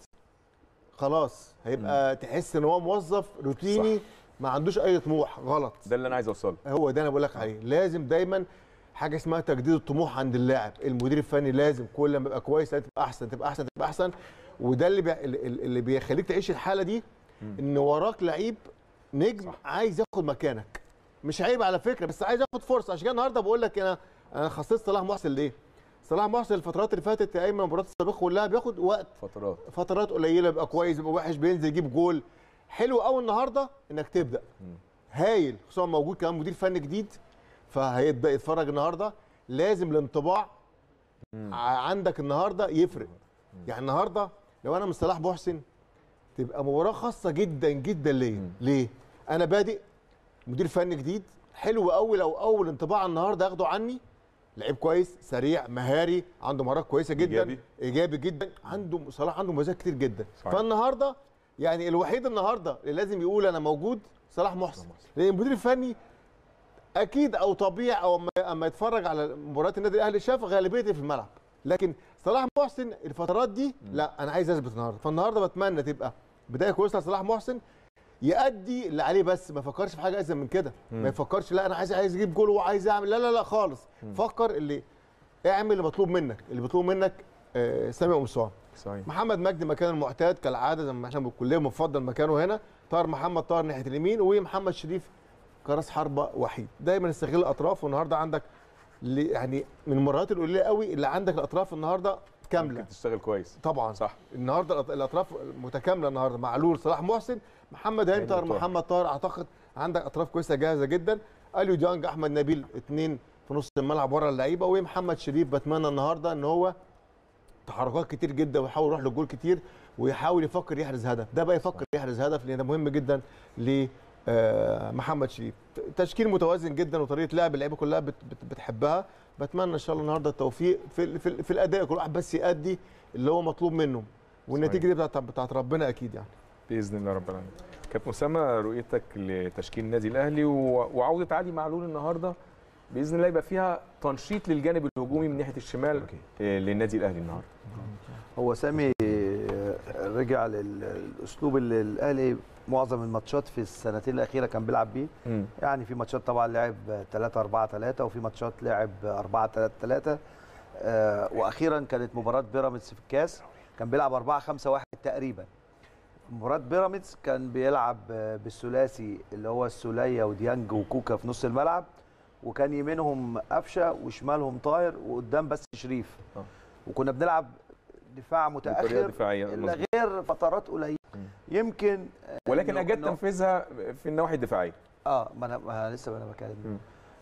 خلاص هيبقى تحس ان هو موظف روتيني ما عندوش اي طموح غلط ده اللي انا عايز اوصله هو ده انا بقول لك عليه لازم دايما حاجه اسمها تجديد الطموح عند اللاعب المدير الفني لازم كل ما يبقى كويس لازم تبقى احسن تبقى احسن تبقى احسن وده اللي بي... اللي بيخليك تعيش الحاله دي ان وراك لعيب نجم عايز ياخد مكانك مش عيب على فكره بس عايز ياخد فرصه عشان كده النهارده بقول لك انا انا خصصت صلاح محسن ليه صلاح محسن الفترات اللي فاتت يا ايمن المباريات السابقه كلها بياخد وقت فترات فترات قليله بيبقى كويس بيبقى وحش بينزل يجيب جول حلو قوي النهارده انك تبدا هايل خصوصا موجود كمان مدير فني جديد فهيبدا يتفرج النهارده لازم الانطباع ع- عندك النهارده يفرق يعني النهارده لو انا من صلاح محسن تبقى مباراه خاصه جدا جدا ليا ليه انا بادئ مدير فني جديد حلو قوي لو اول انطباع النهارده ياخده عني لعيب كويس سريع مهاري عنده مهارات كويسه جدا إيجابي. ايجابي جدا عنده صلاح عنده مميزات كتير جدا صحيح. فالنهارده يعني الوحيد النهارده اللي لازم يقول انا موجود صلاح محسن لان المدير الفني اكيد او طبيعي او أما- اما يتفرج على مباريات النادي الاهلي شاف غالبيتي في الملعب لكن صلاح محسن الفترات دي لا انا عايز اثبت النهارده فالنهارده بتمنى تبقى بدايه كويسه لصلاح محسن يأدي اللي عليه بس ما يفكرش في حاجه ازيد من كده ما يفكرش لا انا عايز عايز اجيب جول وعايز اعمل لا لا لا خالص فكر اللي اعمل اللي مطلوب منك اللي مطلوب منك آه سامي قمصان صحيح محمد مجدي مكان المعتاد كالعاده زي ما احنا كلنا بنفضل مكانه هنا طاهر محمد طاهر ناحيه اليمين ومحمد شريف كراس حربه وحيد دايما استغل الاطراف والنهارده عندك ل- يعني من المرات القليله قوي اللي عندك الاطراف النهارده كامله ممكن تشتغل كويس طبعا صح النهارده الأط- الاطراف متكامله النهارده معلول صلاح محسن محمد هاني هاني طاهر وطاهر. محمد طاهر اعتقد عندك اطراف كويسه جاهزه جدا اليو ديانج احمد نبيل اثنين في نص الملعب ورا اللعيبه ومحمد شريف بتمنى النهارده ان هو تحركات كتير جدا ويحاول يروح للجول كتير ويحاول يفكر يحرز هدف ده بقى يفكر يحرز هدف لان ده مهم جدا ل آه، محمد شريف تشكيل متوازن جدا وطريقه لعب اللعيبه كلها بت بت بتحبها بتمنى ان شاء الله النهارده التوفيق في ال- في, ال- في الاداء كل واحد بس يأدي اللي هو مطلوب منه والنتيجه دي بتاعت بتاعت ربنا اكيد يعني باذن الله رب العالمين كابتن اسامه رؤيتك لتشكيل النادي الاهلي و- وعوده علي معلول النهارده باذن الله يبقى فيها تنشيط للجانب الهجومي من ناحيه الشمال آه، للنادي الاهلي النهارده هو سامي آه، رجع للاسلوب اللي الاهلي معظم الماتشات في السنتين الاخيره كان بيلعب بيه مم. يعني في ماتشات طبعا لعب 3 4 3 وفي ماتشات لعب 4 3 3 آه واخيرا كانت مباراه بيراميدز في الكاس كان بيلعب 4 5 1 تقريبا مباراه بيراميدز كان بيلعب آه، بالثلاثي اللي هو السوليه وديانج وكوكا في نص الملعب وكان يمينهم قفشه وشمالهم طاهر وقدام بس شريف آه. وكنا بنلعب دفاع بطريقه متاخر دفاعيه الا مظبوط. غير فترات قليله يمكن ولكن إنه- اجاد إنه- تنفيذها في النواحي الدفاعيه اه ما انا ما أنا لسه انا مم. بكلم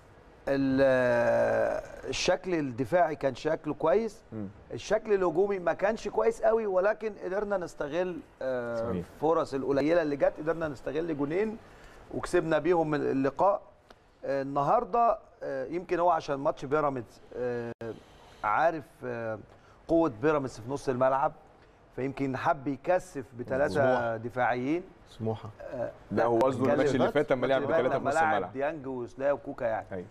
ال- الشكل الدفاعي كان شكله كويس مم. الشكل الهجومي ما كانش كويس قوي ولكن قدرنا نستغل آه، صحيح. فرص القليله اللي جت قدرنا نستغل جونين وكسبنا بيهم اللقاء آه، النهارده آه، يمكن هو عشان ماتش بيراميدز آه، عارف آه، قوه بيراميدز في نص الملعب فيمكن حب يكثف بثلاثه سموحة. دفاعيين سموحه لا هو قصده بتكلم الماتش اللي بس. فات لما لعب الماتش اللي بثلاثه فات في نص لما لعب الملعب ديانج وسلاي وكوكا يعني أيوة.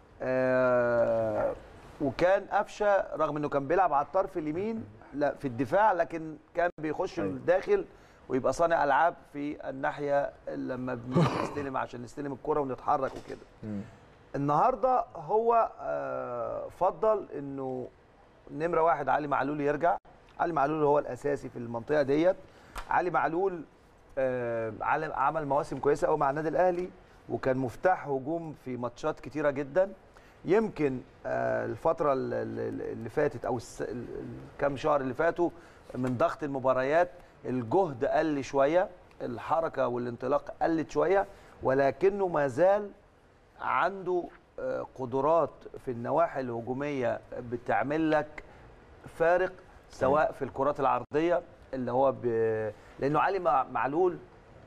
آه وكان قفشه رغم انه كان بيلعب على الطرف اليمين لا في الدفاع لكن كان بيخش أيوة. الداخل ويبقى صانع العاب في الناحيه لما بنستلم عشان نستلم الكره ونتحرك وكده مم. النهارده هو آه فضل انه نمره واحد علي معلول يرجع علي معلول هو الاساسي في المنطقه ديت علي معلول آه عل- عمل مواسم كويسه قوي مع النادي الاهلي وكان مفتاح هجوم في ماتشات كتيره جدا يمكن آه الفتره ال- ال- اللي فاتت او الس- ال- ال- الكام شهر اللي فاتوا من ضغط المباريات الجهد قل شويه الحركه والانطلاق قلت شويه ولكنه ما زال عنده آه، قدرات في النواحي الهجوميه بتعمل لك فارق سواء في الكرات العرضيه اللي هو ب... لانه علي مع- معلول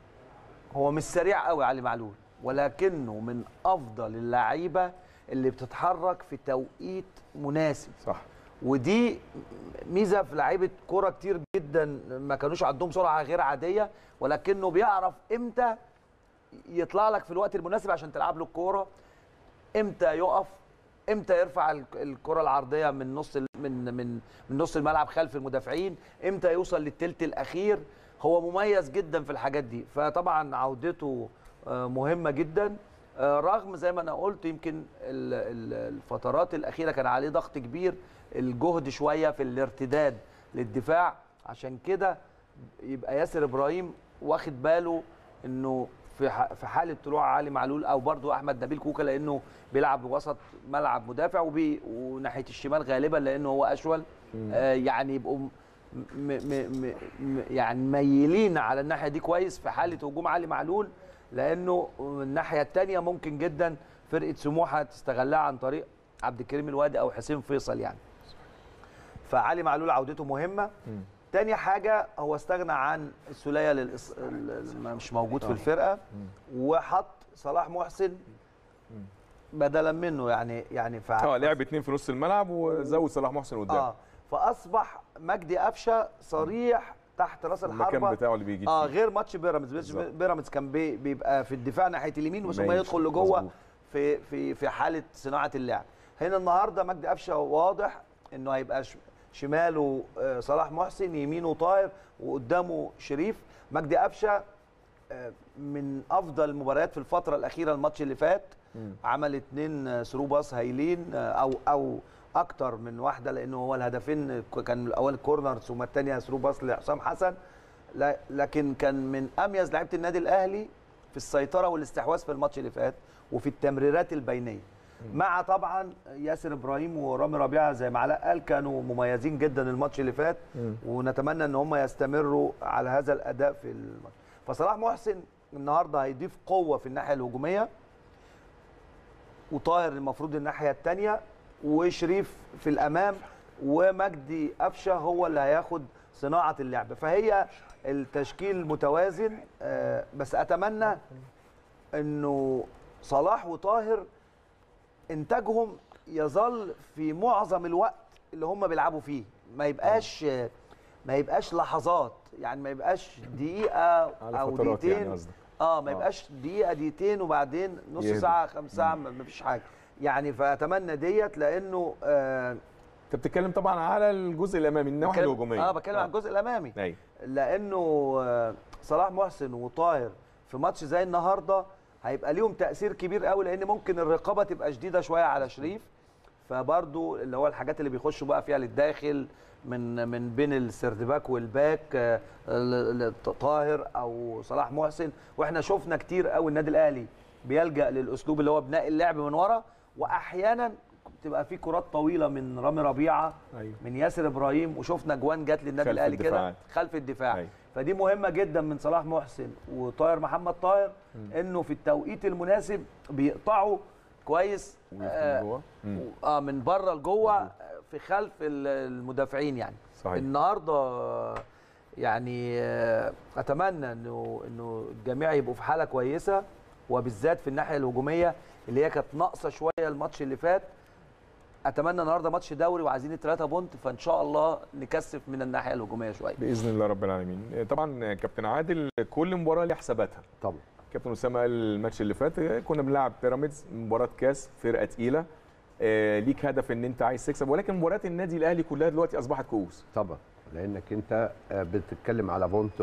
هو مش سريع قوي علي معلول ولكنه من افضل اللعيبه اللي بتتحرك في توقيت مناسب صح ودي ميزه في لعيبه كوره كتير جدا ما كانوش عندهم سرعه غير عاديه ولكنه بيعرف امتى يطلع لك في الوقت المناسب عشان تلعب له الكوره امتى يقف امتى يرفع ال- الكره العرضيه من نص ال- من من من نص الملعب خلف المدافعين امتى يوصل للثلث الاخير هو مميز جدا في الحاجات دي فطبعا عودته آه، مهمه جدا آه، رغم زي ما انا قلت يمكن ال- ال- الفترات الاخيره كان عليه ضغط كبير الجهد شويه في الارتداد للدفاع عشان كده يبقى ياسر ابراهيم واخد باله انه في ح- في حاله طلوع علي معلول او برضو احمد نبيل كوكا لانه بيلعب وسط ملعب مدافع وبي وناحيه الشمال غالبا لانه هو اشول آه يعني يبقوا م م م م يعني ميلين على الناحيه دي كويس في حاله هجوم علي معلول لانه الناحيه الثانيه ممكن جدا فرقه سموحه تستغلها عن طريق عبد الكريم الوادي او حسين فيصل يعني فعلي معلول عودته مهمه تاني حاجة هو استغنى عن السولية للإص... اللي مش موجود في الفرقة وحط صلاح محسن بدلا منه يعني يعني ف... اه لعب اتنين في نص الملعب وزود صلاح محسن قدام اه فاصبح مجدي قفشه صريح تحت راس المكان الحربه بتاعه اللي بيجي اه فيه. غير ماتش بيراميدز بس بالظبط. بيراميدز كان بي بيبقى في الدفاع ناحيه اليمين بس ما ماشي. يدخل لجوه مظبوط. في في في حاله صناعه اللعب هنا النهارده مجدي قفشه واضح انه هيبقى ش- شماله آه، صلاح محسن يمينه طاهر وقدامه شريف مجدي قفشه آه، من افضل المباريات في الفتره الاخيره الماتش اللي فات عمل اتنين ثرو باص هايلين آه، او او اكتر من واحده لانه هو الهدفين ك- كان الاول كورنر ثم الثانيه ثرو باص لحسام حسن لا- لكن كان من اميز لعيبه النادي الاهلي في السيطره والاستحواذ في الماتش اللي فات وفي التمريرات البينيه مع طبعا ياسر ابراهيم ورامي ربيعه زي ما علاء قال كانوا مميزين جدا الماتش اللي فات ونتمنى ان هم يستمروا على هذا الاداء في الماتش فصلاح محسن النهارده هيضيف قوه في الناحيه الهجوميه وطاهر المفروض الناحيه الثانيه وشريف في الامام ومجدي قفشه هو اللي هياخد صناعه اللعب فهي التشكيل متوازن آه، بس اتمنى انه صلاح وطاهر انتاجهم يظل في معظم الوقت اللي هم بيلعبوا فيه ما يبقاش ما يبقاش لحظات يعني ما يبقاش دقيقه على او فترات دقيقتين يعني قصدك. اه ما يبقاش دقيقه دقيقتين وبعدين نص يهدى. ساعه خمس ساعه ما فيش حاجه يعني فاتمنى ديت لانه آه انت بتتكلم طبعا على الجزء الامامي النواحي بتكلم- الهجوميه اه بتكلم عن الجزء الامامي ايوه لانه آه، صلاح محسن وطاهر في ماتش زي النهارده هيبقى ليهم تاثير كبير قوي لان ممكن الرقابه تبقى شديده شويه على شريف فبرضو اللي هو الحاجات اللي بيخشوا بقى فيها للداخل من من بين السردباك والباك آه، ال- ال- طاهر او صلاح محسن واحنا شفنا كتير قوي النادي الاهلي بيلجا للاسلوب اللي هو بناء اللعب من ورا واحيانا تبقى في كرات طويله من رامي ربيعه أيوة. من ياسر ابراهيم وشفنا جوان جت للنادي خلف الاهلي كده الدفاعات. خلف الدفاع أيوة. فدي مهمه جدا من صلاح محسن وطاهر محمد طاهر انه في التوقيت المناسب بيقطعوا كويس من جوه. مم. اه من بره لجوه في خلف ال- المدافعين يعني صحيح. النهارده يعني آه، اتمنى انه انه الجميع يبقوا في حاله كويسه وبالذات في الناحيه الهجوميه اللي هي كانت ناقصه شويه الماتش اللي فات اتمنى النهارده ماتش دوري وعايزين الثلاثه بونت فان شاء الله نكثف من الناحيه الهجوميه شويه باذن الله رب العالمين طبعا كابتن عادل كل مباراه ليها حساباتها طبعا كابتن اسامه قال الماتش اللي فات كنا بنلعب بيراميدز مباراه كاس فرقه تقيله آه، ليك هدف ان انت عايز تكسب ولكن مباريات النادي الاهلي كلها دلوقتي اصبحت كؤوس طبعا لانك انت آه، بتتكلم على بونت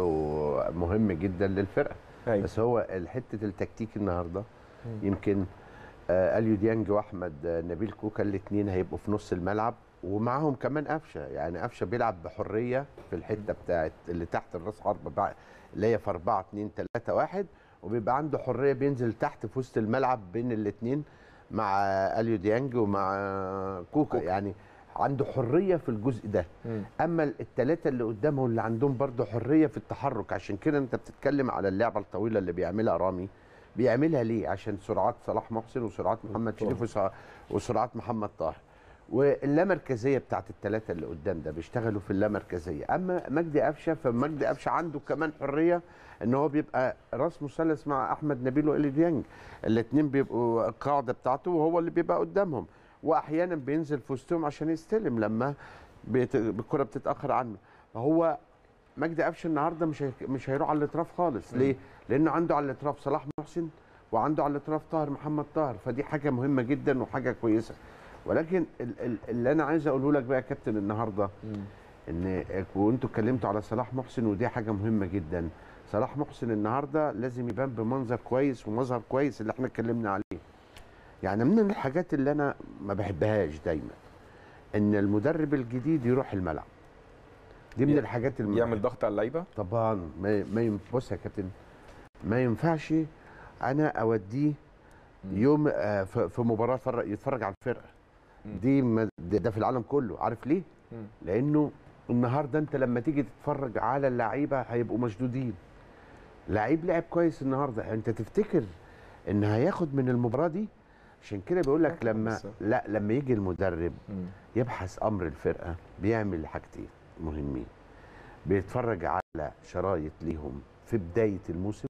مهم جدا للفرقه أيوة. بس هو حته التكتيك النهارده يمكن آه، اليو ديانج واحمد آه، نبيل كوكا الاثنين هيبقوا في نص الملعب ومعاهم كمان قفشه يعني قفشه بيلعب بحريه في الحته بتاعت اللي تحت الراس حرب بقى اللي هي في 4 2 3 1 وبيبقى عنده حريه بينزل تحت في وسط الملعب بين الاثنين مع اليو ديانج ومع كوكا يعني عنده حريه في الجزء ده مم. اما الثلاثه اللي قدامهم اللي عندهم برضه حريه في التحرك عشان كده انت بتتكلم على اللعبه الطويله اللي بيعملها رامي بيعملها ليه عشان سرعات صلاح محسن وسرعات محمد شريف وسع- وسرعات محمد طاهر واللامركزيه بتاعت الثلاثه اللي قدام ده بيشتغلوا في اللامركزيه اما مجدي قفشه فمجدي قفشه عنده كمان حريه ان هو بيبقى راس مثلث مع احمد نبيل والي ديانج الاثنين بيبقوا القاعده بتاعته وهو اللي بيبقى قدامهم واحيانا بينزل في وسطهم عشان يستلم لما بيت- الكره بتتاخر عنه فهو مجدي قفشه النهارده مش هي... مش هيروح على الاطراف خالص ليه لانه عنده على الاطراف صلاح محسن وعنده على الاطراف طاهر محمد طاهر فدي حاجه مهمه جدا وحاجه كويسه ولكن ال- ال- اللي انا عايز اقوله لك بقى يا كابتن النهارده ان وانتوا اتكلمتوا على صلاح محسن ودي حاجه مهمه جدا صلاح محسن النهارده لازم يبان بمنظر كويس ومظهر كويس اللي احنا اتكلمنا عليه يعني من الحاجات اللي انا ما بحبهاش دايما ان المدرب الجديد يروح الملعب دي من ي- الحاجات اللي يعمل ضغط على اللعيبه طبعا ما ما ين- بص يا كابتن ما ينفعش انا اوديه يوم آه، في في مباراه يتفرج- يتفرج على الفرقه دي ما- ده ده في العالم كله عارف ليه؟ مم. لانه النهارده انت لما تيجي تتفرج على اللعيبه هيبقوا مشدودين لعيب لعب كويس النهارده انت تفتكر ان هياخد من المباراه دي عشان كده بيقول لك لما بس. لا لما يجي المدرب مم. يبحث امر الفرقه بيعمل حاجتين مهمين بيتفرج على شرايط ليهم في بدايه الموسم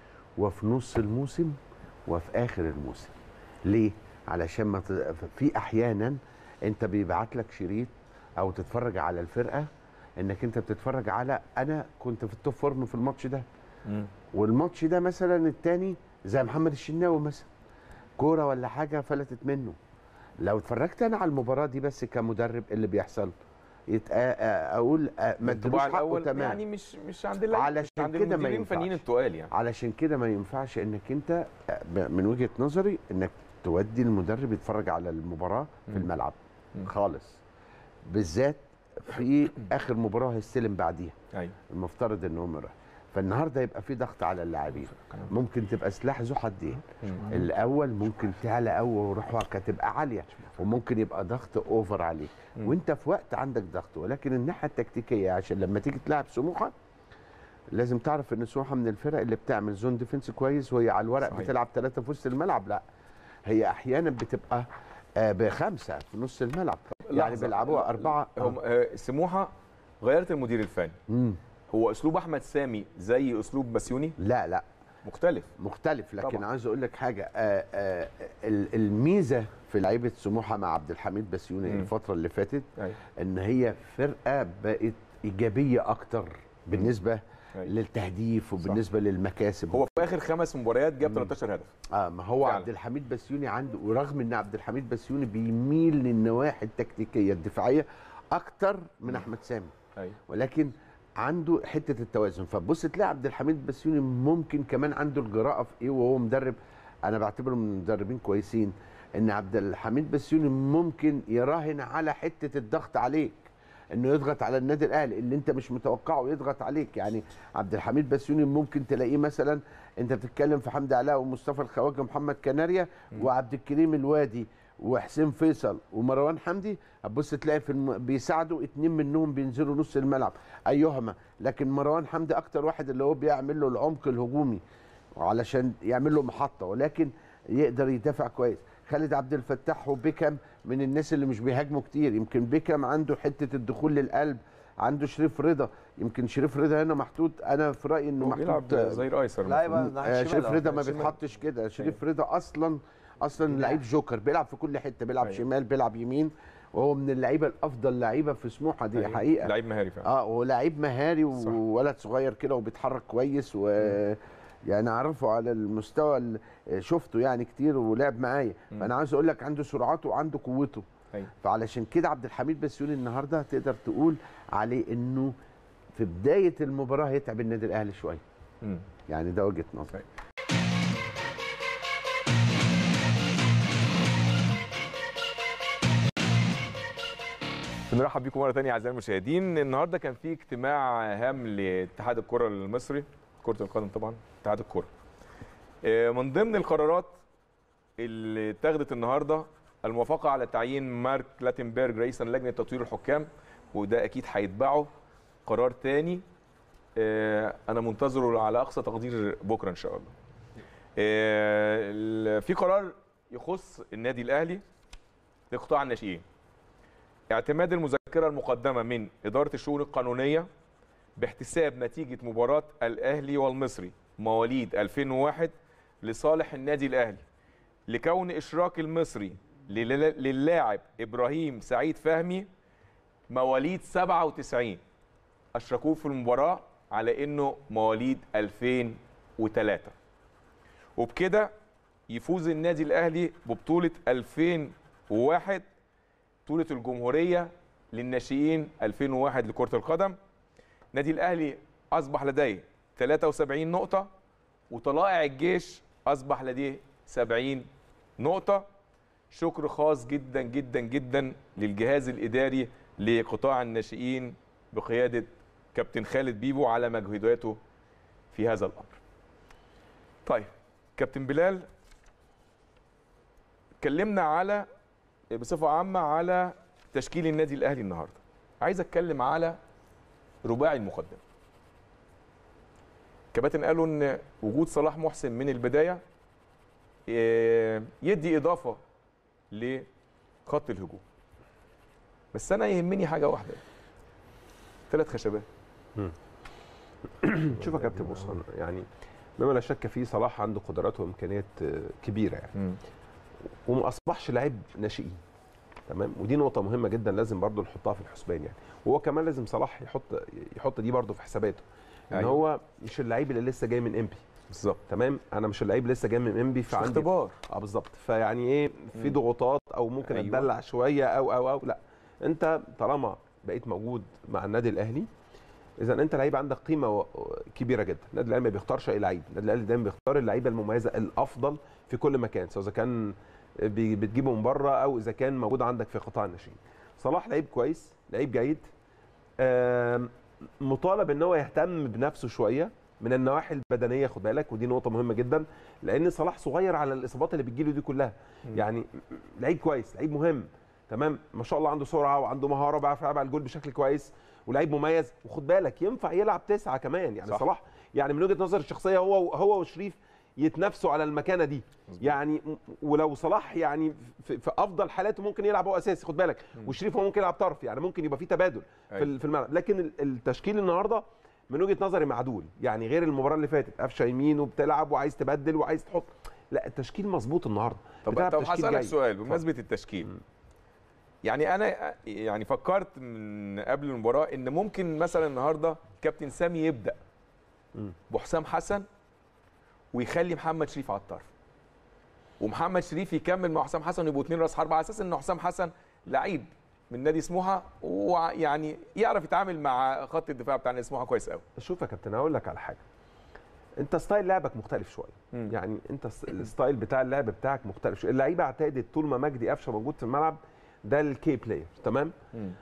وفي نص الموسم وفي اخر الموسم ليه علشان ما ت- في احيانا انت بيبعت لك شريط او تتفرج على الفرقه انك انت بتتفرج على انا كنت في التوب فورم في الماتش ده مم. والماتش ده مثلا التاني زي محمد الشناوي مثلا كوره ولا حاجه فلتت منه لو اتفرجت انا على المباراه دي بس كمدرب اللي بيحصل يتق... اقول آه، ما ادلوش الطباع حقه الاول تمام يعني مش مش عند اللعيبه علشان مش عند كده ما المديرين ينفعش. الفنيين التقال يعني علشان كده ما ينفعش انك انت آه، ب- من وجهه نظري انك تودي المدرب يتفرج على المباراه في الملعب خالص بالذات في اخر مباراه هيستلم بعديها ايوه المفترض ان هم يروح فالنهارده يبقى في ضغط على اللاعبين ممكن تبقى سلاح ذو حدين الاول ممكن تعلى قوي وروحك هتبقى عاليه وممكن يبقى ضغط اوفر عليك وانت في وقت عندك ضغط ولكن الناحيه التكتيكيه عشان لما تيجي تلعب سموحه لازم تعرف ان سموحه من الفرق اللي بتعمل زون ديفنس كويس وهي على الورق صحيح. بتلعب ثلاثه في وسط الملعب لا هي احيانا بتبقى آه، بخمسه في نص الملعب يعني لحظة. بيلعبوها اربعه هم آه، سموحه غيرت المدير الفني مم. هو اسلوب احمد سامي زي اسلوب بسيوني لا لا مختلف مختلف لكن طبعا. عايز اقول لك حاجه آه آه ال- الميزه في لعيبه سموحه مع عبد الحميد بسيوني مم. الفتره اللي فاتت أيوة. ان هي فرقه بقت ايجابيه اكتر بالنسبه أيوة. للتهديف وبالنسبه للمكاسب هو في اخر خمس مباريات جاب 13 هدف اه ما هو فعلا. عبد الحميد بسيوني عنده ورغم ان عبد الحميد بسيوني بيميل للنواحي التكتيكيه الدفاعيه اكتر من احمد سامي ايوه ولكن عنده حته التوازن فبص تلاقي عبد الحميد بسيوني ممكن كمان عنده الجراءه في ايه وهو مدرب انا بعتبره من المدربين كويسين ان عبد الحميد بسيوني ممكن يراهن على حته الضغط عليك انه يضغط على النادي الاهلي اللي انت مش متوقعه يضغط عليك يعني عبد الحميد بسيوني ممكن تلاقيه مثلا انت بتتكلم في حمدي علاء ومصطفى الخواجه ومحمد كناريا وعبد الكريم الوادي وحسين فيصل ومروان حمدي هتبص تلاقي في الم... بيساعدوا اتنين منهم بينزلوا نص الملعب ايهما لكن مروان حمدي اكتر واحد اللي هو بيعمل له العمق الهجومي علشان يعمل له محطه ولكن يقدر يدافع كويس خالد عبد الفتاح وبيكم من الناس اللي مش بيهاجموا كتير يمكن بيكم عنده حته الدخول للقلب عنده شريف رضا يمكن شريف رضا هنا محطوط انا في رايي انه هو بيلعب محطوط ظهير ايسر لا المفروض. يبقى ناحية آه، الشمال، شريف أهو. رضا ما الشمال. بيتحطش كده شريف رضا اصلا اصلا لعيب جوكر بيلعب في كل حته بيلعب أيوة. شمال بيلعب يمين وهو من اللعيبه الافضل لعيبه في سموحه دي أيوة. حقيقه لعيب مهاري فعلا اه هو لعيب مهاري صح. وولد صغير كده وبيتحرك كويس و يعني اعرفه على المستوى ال- شفته يعني كتير ولعب معايا مم. فانا عاوز اقول لك عنده سرعته وعنده قوته أيوة. فعلشان كده عبد الحميد بسيوني النهارده تقدر تقول عليه انه في بدايه المباراه هيتعب النادي الاهلي شويه مم. يعني ده وجهه نظري طيب. بنرحب بيكم مره ثانيه اعزائي المشاهدين النهارده كان في اجتماع هام لاتحاد الكره المصري كره القدم طبعا اتحاد الكره آه، من ضمن القرارات اللي اتخذت النهارده الموافقه على تعيين مارك لاتنبرج رئيسا لجنه تطوير الحكام وده اكيد هيتبعه قرار تاني آه، انا منتظره على اقصى تقدير بكره ان شاء الله آه، ال- في قرار يخص النادي الاهلي لقطاع الناشئين اعتماد المذكره المقدمه من اداره الشؤون القانونيه باحتساب نتيجه مباراه الاهلي والمصري مواليد 2001 لصالح النادي الاهلي لكون اشراك المصري لل- للاعب ابراهيم سعيد فهمي مواليد 97 اشركوه في المباراه على انه مواليد 2003 وبكده يفوز النادي الاهلي ببطوله 2001 بطوله الجمهوريه للناشئين 2001 لكره القدم النادي الاهلي اصبح لديه 73 نقطه وطلائع الجيش اصبح لديه 70 نقطه شكر خاص جدا جدا جدا للجهاز الاداري لقطاع الناشئين بقياده كابتن خالد بيبو على مجهوداته في هذا الامر. طيب كابتن بلال اتكلمنا على بصفه عامه على تشكيل النادي الاهلي النهارده. عايز اتكلم على رباعي المقدمه. كباتن قالوا ان وجود صلاح محسن من البدايه إيه، يدي اضافه لخط الهجوم. بس انا يهمني حاجه واحده. ثلاث خشبات. شوف يا كابتن بص أنا يعني مما لا شك فيه صلاح عنده قدرات وامكانيات آه، كبيره يعني وما اصبحش لعيب ناشئين تمام ودي نقطه مهمه جدا لازم برضو نحطها في الحسبان يعني وهو كمان لازم صلاح يحط يحط دي برضو في حساباته ان أيوة. هو مش اللعيب اللي لسه جاي من امبي بالظبط تمام انا مش اللعيب لسه جاي من امبي مش فعندي اختبار اه بالظبط فيعني ايه في ضغوطات او ممكن أيوة. أيوة. اتدلع شويه او او او لا انت طالما بقيت موجود مع النادي الاهلي اذا انت لعيب عندك قيمه و- كبيره جدا النادي الاهلي ما بيختارش اي لعيب النادي الاهلي دايما بيختار اللعيبه المميزه الافضل في كل مكان سواء اذا كان بي- بتجيبه من بره او اذا كان موجود عندك في قطاع الناشئين صلاح لعيب كويس لعيب جيد آم، مطالب ان هو يهتم بنفسه شويه من النواحي البدنيه خد بالك ودي نقطه مهمه جدا لان صلاح صغير على الاصابات اللي بتجيله دي كلها يعني لعيب كويس لعيب مهم تمام ما شاء الله عنده سرعه وعنده مهاره بيعرف يلعب على الجول بشكل كويس ولعيب مميز وخد بالك ينفع يلعب تسعه كمان يعني صح. صح. صلاح يعني من وجهه نظر الشخصيه هو هو وشريف يتنافسوا على المكانه دي يعني م- ولو صلاح يعني في, في افضل حالاته ممكن يلعب هو اساسي خد بالك وشريف هو ممكن يلعب طرف يعني ممكن يبقى في تبادل في, أيوة. ال- في الملعب لكن ال- التشكيل النهارده من وجهه نظري معدول يعني غير المباراه اللي فاتت قفشه يمين وبتلعب وعايز تبدل وعايز تحط لا التشكيل مظبوط النهارده طب بتلعب طب تشكيل هسألك جيد. سؤال بمناسبه التشكيل يعني انا يعني فكرت من قبل المباراه ان ممكن مثلا النهارده كابتن سامي يبدا بحسام حسن ويخلي محمد شريف على الطرف ومحمد شريف يكمل مع حسام حسن ويبقوا اتنين راس حربه على اساس ان حسام حسن لعيب من نادي سموحه ويعني يعرف يتعامل مع خط الدفاع بتاع نادي سموحه كويس قوي شوف يا كابتن هقول لك على حاجه انت ستايل لعبك مختلف شويه مم. يعني انت س- الستايل بتاع اللعب بتاعك مختلف شويه اللعيبه اعتادت طول ما مجدي قفشه موجود في الملعب ده الكي بلاير تمام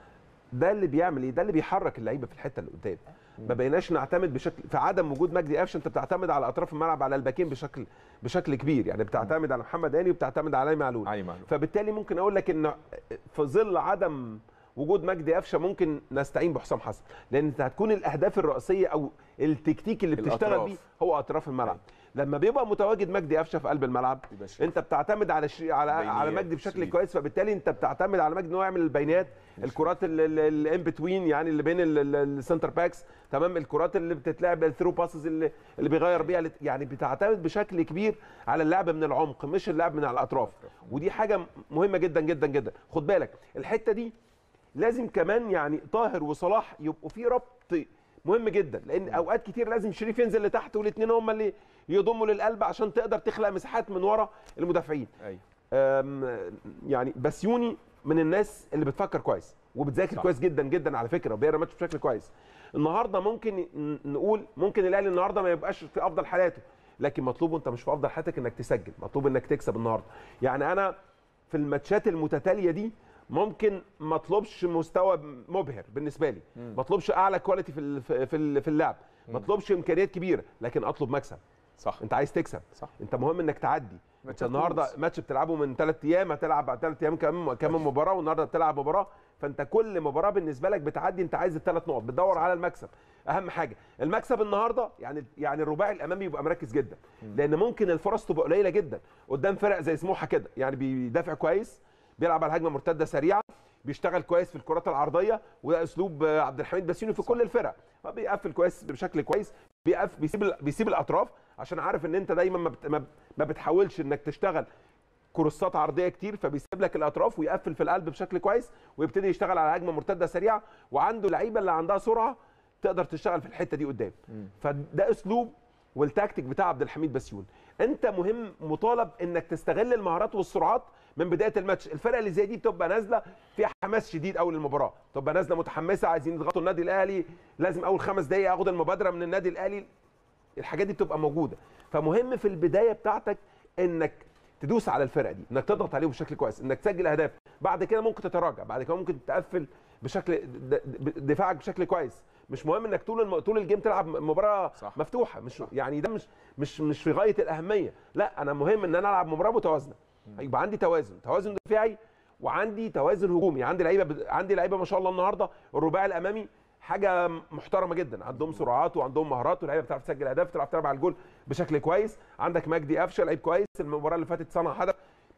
ده اللي بيعمل ايه ده اللي بيحرك اللعيبه في الحته اللي قدام ما بقيناش نعتمد بشكل في عدم وجود مجدي قفشه انت بتعتمد على اطراف الملعب على الباكين بشكل بشكل كبير يعني بتعتمد على محمد هاني وبتعتمد على علي معلول علي معلول فبالتالي ممكن اقول لك ان في ظل عدم وجود مجدي قفشه ممكن نستعين بحسام حسن لان انت هتكون الاهداف الرئيسيه او التكتيك اللي بتشتغل الأطراف. بيه هو اطراف الملعب لما بيبقى متواجد مجدي قفشه في قلب الملعب يبقى شريف. انت بتعتمد على شري... على بينيات، على مجدي بشكل شريف. كويس فبالتالي انت بتعتمد على مجدي ان هو يعمل البينات الكرات الان بتوين يعني اللي بين ال- ال- السنتر باكس تمام الكرات اللي بتتلعب الثرو باسز اللي اللي بيغير بيها الات- يعني بتعتمد بشكل كبير على اللعب من العمق مش اللعب من على الاطراف ودي حاجه مهمه جدا جدا جدا خد بالك الحته دي لازم كمان يعني طاهر وصلاح يبقوا في ربط مهم جدا لان اوقات كتير لازم شريف ينزل لتحت والاثنين هم اللي يضموا للقلب عشان تقدر تخلق مساحات من ورا المدافعين ايوه أم، يعني بسيوني من الناس اللي بتفكر كويس وبتذاكر صح. كويس جدا جدا على فكره وبيقرا ماتش بشكل كويس النهارده ممكن ن- نقول ممكن الاهلي النهارده ما يبقاش في افضل حالاته لكن مطلوب انت مش في افضل حالتك انك تسجل مطلوب انك تكسب النهارده يعني انا في الماتشات المتتاليه دي ممكن ما اطلبش مستوى مبهر بالنسبه لي ما اطلبش اعلى كواليتي في ال- في ال- في اللعب ما اطلبش امكانيات كبيره لكن اطلب مكسب صح انت عايز تكسب صح. انت مهم انك تعدي انت ماتشات النهارده كويس. ماتش بتلعبه من ثلاث ايام هتلعب بعد ثلاث ايام كمان كمان مباراه والنهارده بتلعب مباراه فانت كل مباراه بالنسبه لك بتعدي انت عايز الثلاث نقط بتدور على المكسب اهم حاجه المكسب النهارده يعني يعني الرباعي الامامي يبقى مركز جدا لان ممكن الفرص تبقى قليله جدا قدام فرق زي سموحه كده يعني بيدافع كويس بيلعب على هجمه مرتده سريعه بيشتغل كويس في الكرات العرضيه وده اسلوب آه، عبد الحميد بسيوني في كل الفرق هو بيقفل كويس بشكل كويس بيقف بيسيب ال- بيسيب الاطراف عشان عارف ان انت دايما ما بت- ما- ما بتحاولش انك تشتغل كروسات عرضيه كتير فبيسيب لك الاطراف ويقفل في القلب بشكل كويس ويبتدي يشتغل على هجمه مرتده سريعه وعنده لعيبه اللي عندها سرعه تقدر تشتغل في الحته دي قدام فده اسلوب والتكتيك بتاع عبد الحميد بسيون انت مهم مطالب انك تستغل المهارات والسرعات من بدايه الماتش الفرقه اللي زي دي بتبقى نازله فيها حماس شديد قوي للمباراه تبقى نازله متحمسه عايزين يضغطوا النادي الاهلي لازم اول خمس دقائق اخد المبادره من النادي الاهلي الحاجات دي بتبقى موجوده فمهم في البدايه بتاعتك انك تدوس على الفرقه دي انك تضغط عليهم بشكل كويس انك تسجل اهداف بعد كده ممكن تتراجع بعد كده ممكن تقفل بشكل د- د- دفاعك بشكل كويس مش مهم انك طول الم... طول الجيم تلعب مباراه صح. مفتوحه مش يعني ده مش مش مش في غايه الاهميه لا انا مهم ان انا العب مباراه متوازنه يبقى عندي توازن توازن دفاعي وعندي توازن هجومي عندي لعيبه ب... عندي لعيبه ما شاء الله النهارده الرباعي الامامي حاجه محترمه جدا عندهم سرعات وعندهم مهارات واللعيبه بتعرف تسجل اهداف بتعرف تلعب على الجول بشكل كويس عندك مجدي قفشه لعيب كويس المباراه اللي فاتت صنع هدف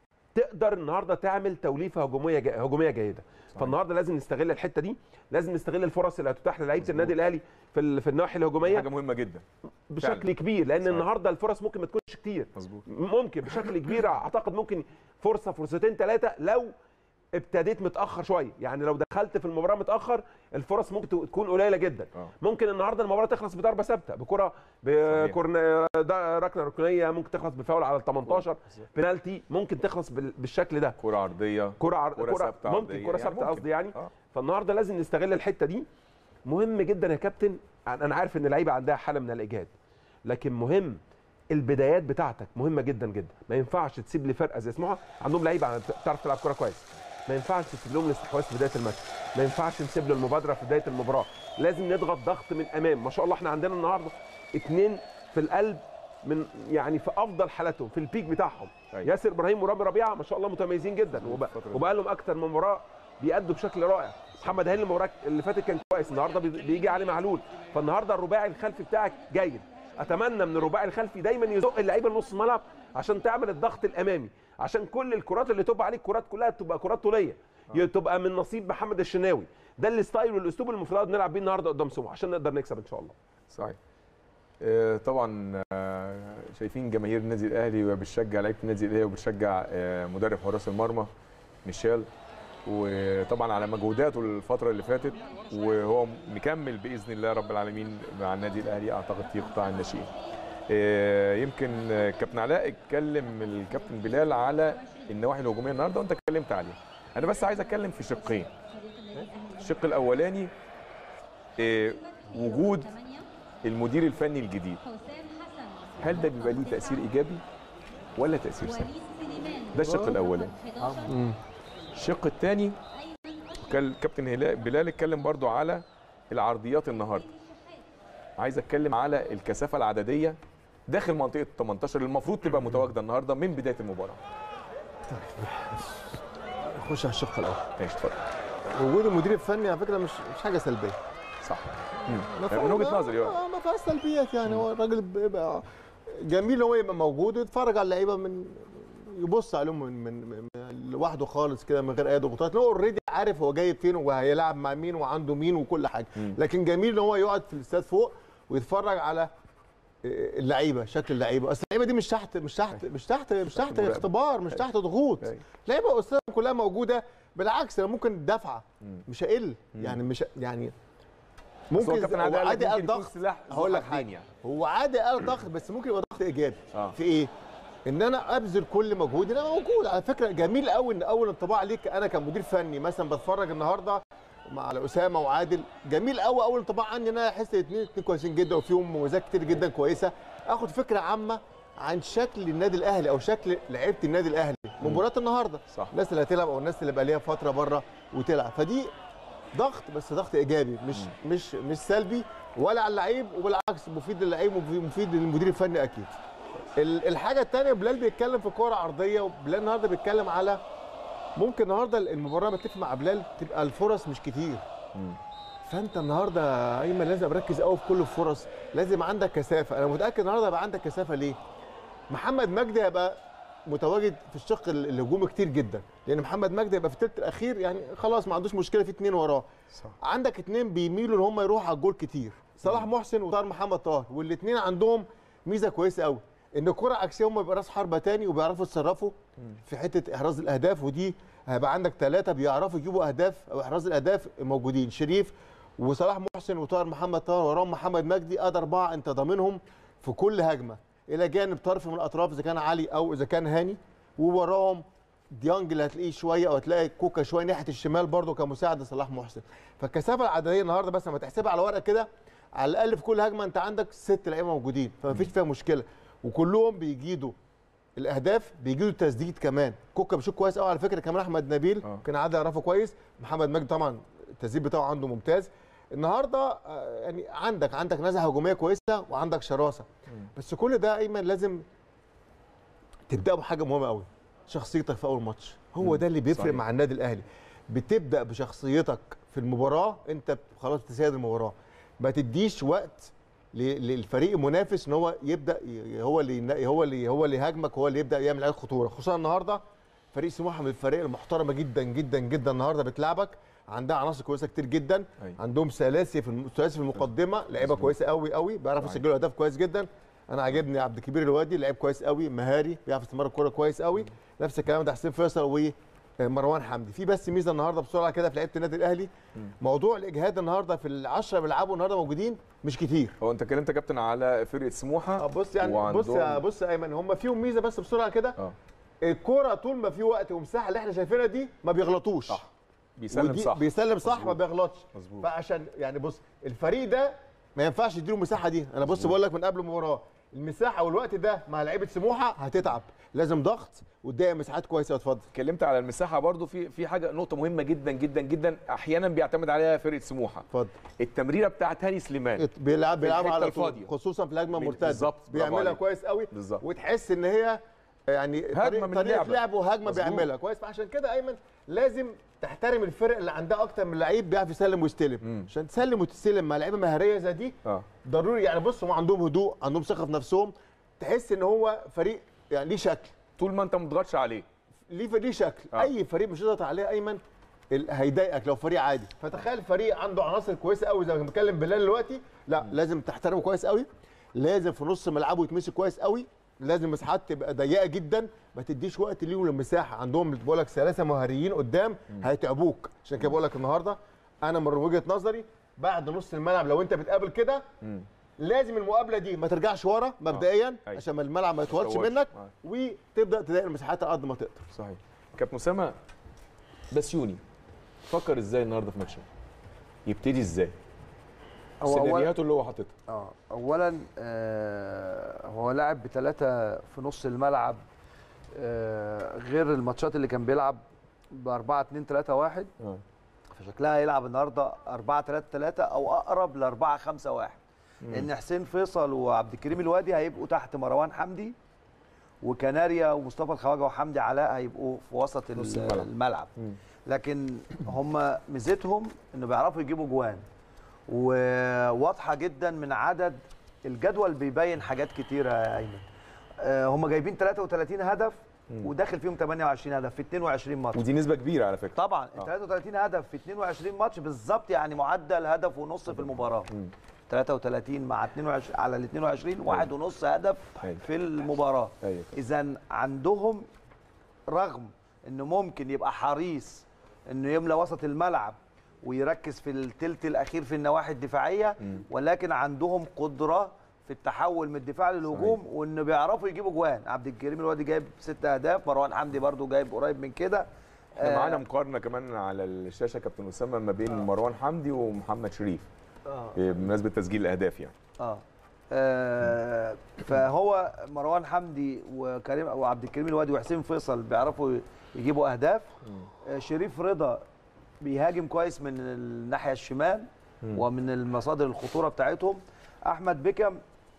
تقدر النهارده تعمل توليفه هجوميه جي... هجوميه جيده فالنهارده لازم نستغل الحته دي لازم نستغل الفرص اللي هتتاح للعيبه النادي الاهلي في ال... في الناحيه الهجوميه حاجه مهمه جدا بشكل فعلا. كبير لان صحيح. النهارده الفرص ممكن ما تكونش كتير مظبوط ممكن بشكل كبير اعتقد ممكن فرصه فرصتين ثلاثه لو ابتديت متاخر شويه يعني لو دخلت في المباراه متاخر الفرص ممكن تكون قليله جدا آه. ممكن النهارده المباراه تخلص بضربه ثابته بكره بكورن ده ركله ركنيه ممكن تخلص بفاول على ال 18 بنالتي ممكن تخلص بال- بالشكل ده كره عرضيه كره عر... كرة كره ثابتة ممكن عرضية. كره يعني ثابته ممكن. قصدي يعني آه. فالنهارده لازم نستغل الحته دي مهم جدا يا كابتن انا عارف ان اللعيبه عندها حاله من الاجهاد لكن مهم البدايات بتاعتك مهمه جدا جدا ما ينفعش تسيب لي فرقه زي سموحه عندهم لعيبه بتعرف تلعب كوره كويس ما ينفعش تسيب لهم الاستحواذ في بدايه الماتش ما ينفعش نسيب له المبادره في بدايه المباراه لازم نضغط ضغط من امام ما شاء الله احنا عندنا النهارده اثنين في القلب من يعني في افضل حالاتهم في البيك بتاعهم أيوة. ياسر ابراهيم ورامي ربيعه ما شاء الله متميزين جدا وب... الفترة دي. وبقى لهم اكتر من مباراه بيأدوا بشكل رائع محمد هاني المباراه اللي فاتت كان كويس النهارده بي- بيجي علي معلول فالنهارده الرباعي الخلفي بتاعك جيد اتمنى من الرباعي الخلفي دايما يزق اللعيبه لنص الملعب عشان تعمل الضغط الامامي عشان كل الكرات اللي تبقى عليك كرات كلها تبقى كرات طوليه تبقى من نصيب محمد الشناوي ده الستايل والاسلوب اللي المفروض نلعب بيه النهارده قدام سموحه عشان نقدر نكسب ان شاء الله صحيح آه، طبعا آه، شايفين جماهير النادي الاهلي وبتشجع لعيبه النادي الاهلي وبتشجع آه، مدرب حراس المرمى ميشيل وطبعا على مجهوداته الفتره اللي فاتت وهو مكمل باذن الله رب العالمين مع النادي الاهلي اعتقد في قطاع الناشئين آه، يمكن آه، كابتن علاء اتكلم الكابتن بلال على النواحي الهجوميه النهارده وانت اتكلمت عليها انا بس عايز اتكلم في شقين الشق الاولاني آه، وجود المدير الفني الجديد هل ده بيبقى ليه تاثير ايجابي ولا تاثير سلبي ده الشق الاولاني الشق الثاني كان الكابتن هلال- بلال اتكلم برضو على العرضيات النهارده عايز اتكلم على الكثافه العدديه داخل منطقه 18 اللي المفروض تبقى متواجده النهارده من بدايه المباراه نخش على الشق الاول ماشي اتفضل وجود المدير الفني على فكره مش مش حاجه سلبيه صح ما فيها- من وجهه نظري اه آه، ما فيهاش سلبيات يعني هو الراجل بيبقى جميل ان هو يبقى موجود ويتفرج على اللعيبه من يبص عليهم من, من, من, من لوحده خالص كده من غير اي ضغوطات لأن هو اوريدي عارف هو جايب فين وهيلعب مع مين وعنده مين وكل حاجه لكن جميل ان هو يقعد في الاستاد فوق ويتفرج على اللعيبه شكل اللعيبه اصل اللعيبه دي مش تحت مش تحت مش تحت مش تحت مراقبة. اختبار مش تحت ضغوط اللعيبه اصلا كلها موجوده بالعكس انا ممكن دفعه مش هقل يعني مش يعني بس هو ممكن كابتن هو عادل قال لك عادي ممكن قال يكون ضغط سلاح ذو هقول لك حدين حاجه يعني. هو عادي قال ضغط بس ممكن يبقى ضغط ايجابي آه. في ايه؟ ان انا ابذل كل مجهودي انا موجود على فكره جميل قوي ان اول انطباع ليك انا كمدير فني مثلا بتفرج النهارده مع على اسامه وعادل جميل قوي اول انطباع عني ان انا احس الاثنين اثنين كويسين جدا وفيهم مميزات كتير جدا كويسه اخد فكره عامه عن شكل النادي الاهلي او شكل لعيبه النادي الاهلي مباراه النهارده صح. الناس اللي هتلعب او الناس اللي بقى ليها فتره بره وتلعب فدي ضغط بس ضغط ايجابي مش مش مش سلبي ولا على اللعيب وبالعكس مفيد للعيب ومفيد للمدير الفني اكيد ال- الحاجه الثانيه بلال بيتكلم في كوره عرضيه وبلال النهارده بيتكلم على ممكن النهارده المباراه بتفق مع بلال تبقى الفرص مش كتير فانت النهارده يا ايمن لازم اركز قوي في كل الفرص لازم عندك كثافه انا متاكد النهارده هيبقى عندك كثافه ليه محمد مجدي هيبقى متواجد في الشق ال- الهجومي كتير جدا لان محمد مجدي هيبقى في الثلث الاخير يعني خلاص ما عندوش مشكله في اثنين وراه صح. عندك اثنين بيميلوا ان هم يروحوا على الجول كتير صلاح محسن وطاهر محمد طاهر والاثنين عندهم ميزه كويسه قوي ان الكره عكسيه هم بيبقى راس حربه تاني وبيعرفوا يتصرفوا في حته احراز الاهداف ودي هيبقى عندك ثلاثه بيعرفوا يجيبوا اهداف او احراز الاهداف موجودين شريف وصلاح محسن وطاهر محمد طاهر وراهم محمد مجدي ادي اربعه انت ضامنهم في كل هجمه الى جانب طرف من الاطراف اذا كان علي او اذا كان هاني ووراهم ديانج اللي هتلاقيه شويه او هتلاقي كوكا شويه ناحيه الشمال برده كمساعد لصلاح محسن فالكثافه العدديه النهارده بس لما تحسبها على ورقه كده على الاقل في كل هجمه انت عندك ست لعيبه موجودين فما فيش فيها مشكله وكلهم بيجيدوا الاهداف بيجيدوا التسديد كمان كوكا بيشوط كويس قوي على فكره كمان احمد نبيل آه. كان عادل يعرفه كويس محمد مجدي طبعا التسديد بتاعه عنده ممتاز النهارده آه، يعني عندك عندك نزعه هجوميه كويسه وعندك شراسه بس كل ده ايمن لازم تبدا بحاجه مهمه قوي شخصيتك في اول ماتش هو ده اللي بيفرق صحيح. مع النادي الاهلي بتبدا بشخصيتك في المباراه انت خلاص تسيد المباراه ما تديش وقت ل- للفريق المنافس ان هو يبدا ي- هو اللي ينا- هو اللي هو اللي يهاجمك هو اللي يبدا يعمل عليك خطوره خصوصا النهارده فريق سموحه من الفريق المحترمه جدا جدا جدا النهارده بتلعبك عندها عناصر كويسه كتير جدا أيوة. عندهم ثلاثي في الم- ثلاثي في المقدمه لعيبه كويسه قوي قوي بيعرفوا صحيح. يسجلوا اهداف كويس جدا انا عاجبني عبد الكبير الوادي لعيب كويس قوي مهاري بيعرف يستمر الكوره كويس قوي نفس الكلام ده حسين فيصل ومروان حمدي في بس ميزه النهارده بسرعه كده في لعيبه النادي الاهلي موضوع الاجهاد النهارده في العشره بيلعبوا النهارده موجودين مش كتير هو انت اتكلمت يا كابتن على فرقه سموحه آه، بص يعني بص يا وعندهم- بص يا ايمن هم فيهم ميزه بس بسرعه كده اه الكوره طول ما في وقت ومساحه اللي احنا شايفينها دي ما بيغلطوش صح بيسلم ودي- صح بيسلم صح ما مظبوط. بيغلطش مظبوط. فعشان يعني بص الفريق ده ما ينفعش يديله المساحه دي انا بص بقول لك من قبل المباراه المساحه والوقت ده مع لعيبه سموحه هتتعب لازم ضغط وتضيق مساحات كويسه اتفضل اتكلمت على المساحه برضو في في حاجه نقطه مهمه جدا جدا جدا احيانا بيعتمد عليها فرقه سموحه اتفضل التمريره بتاعت هاني سليمان بيلعب بيلعب الحتة على طول الفاضية. خصوصا في الهجمه بي- المرتده بالظبط، برافو بيعملها عليك. كويس قوي بالظبط. وتحس ان هي يعني طريقة- من طريقه اللعبة. لعب وهجمه مظبوط. بيعملها كويس فعشان كده ايمن لازم تحترم الفرق اللي عندها اكتر من لعيب بيعرف يسلم ويستلم مم. عشان تسلم وتستلم مع لعيبه مهاريه زي دي اه ضروري يعني بص هم عندهم هدوء عندهم ثقه في نفسهم تحس ان هو فريق يعني ليه شكل طول ما انت ما تضغطش عليه ليه ليه شكل آه. آه. اي فريق مش هتضغط عليه ايمن ال- هيضايقك لو فريق عادي فتخيل فريق عنده عناصر كويسه قوي زي ما بنتكلم بلال دلوقتي لا لازم تحترمه كويس قوي لازم في نص ملعبه يتمسك كويس قوي لازم المساحات تبقى ضيقه جدا ما تديش وقت ليهم المساحه عندهم بقول لك ثلاثه مهاريين قدام هيتعبوك عشان كده بقول لك النهارده انا من وجهه نظري بعد نص الملعب لو انت بتقابل كده لازم المقابله دي ما ترجعش ورا مبدئيا أيوة. عشان ما الملعب ما يطولش يطولش. منك آه. وتبدا تضايق المساحات على قد ما تقدر صحيح كابتن اسامه بسيوني فكر ازاي النهارده في ماتش يبتدي ازاي هو أول- سيناريوهاته اللي هو حاططها اه اولا آه هو لاعب بثلاثه في نص الملعب آه غير الماتشات اللي كان بيلعب ب 4 2 3 1 اه فشكلها هيلعب النهارده 4 3 3 او اقرب ل 4 5 1 لان حسين فيصل وعبد الكريم الوادي هيبقوا تحت مروان حمدي وكناريا ومصطفى الخواجه وحمدي علاء هيبقوا في وسط نص ال- الملعب. الملعب مم. لكن هم ميزتهم انه بيعرفوا يجيبوا جوان وواضحه جدا من عدد الجدول بيبين حاجات كتيره يا ايمن آه، هم جايبين 33 هدف وداخل فيهم 28 هدف في 22 ماتش ودي نسبه كبيره على فكره طبعا آه. 33 هدف في 22 ماتش بالظبط يعني معدل هدف ونص في المباراه 33 مع 22 على ال 22 واحد ونص هدف أيوة. في المباراه ايوه اذا عندهم رغم انه ممكن يبقى حريص انه يملى وسط الملعب ويركز في الثلث الاخير في النواحي الدفاعيه ولكن عندهم قدره في التحول من الدفاع للهجوم وانه بيعرفوا يجيبوا جوان عبد الكريم الوادي جايب ست اهداف مروان حمدي برضو جايب قريب من كده احنا آه، معانا مقارنه كمان على الشاشه كابتن اسامه ما بين مروان حمدي ومحمد شريف آه. بمناسبه تسجيل الاهداف يعني اه آه، فهو مروان حمدي وكريم وعبد الكريم الوادي وحسين فيصل بيعرفوا يجيبوا اهداف آه، شريف رضا بيهاجم كويس من الناحيه الشمال ومن المصادر الخطوره بتاعتهم احمد بيكم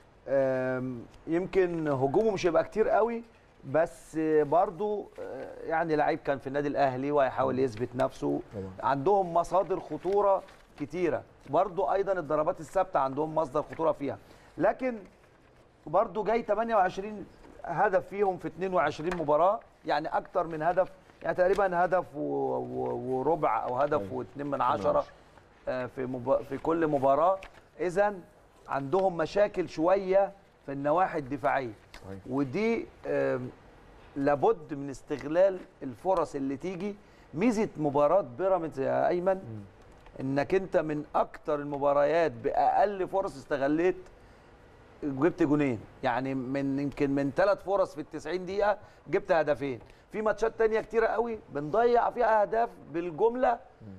آم، يمكن هجومه مش هيبقى كتير قوي بس برضو آه، يعني لعيب كان في النادي الاهلي وهيحاول يثبت نفسه عندهم مصادر خطوره كتيره برضو ايضا الضربات الثابته عندهم مصدر خطوره فيها لكن برضو جاي 28 هدف فيهم في 22 مباراه يعني اكتر من هدف يعني تقريبا هدف و- و- وربع او هدف واثنين من عشره آه، في مب... في كل مباراه اذا عندهم مشاكل شويه في النواحي الدفاعيه صحيح. ودي آم، لابد من استغلال الفرص اللي تيجي ميزه مباراه بيراميدز يا ايمن انك انت من اكتر المباريات باقل فرص استغليت جبت جونين يعني من يمكن من ثلاث فرص في ال 90 دقيقه جبت هدفين في ماتشات تانية كتيرة قوي بنضيع فيها اهداف بالجمله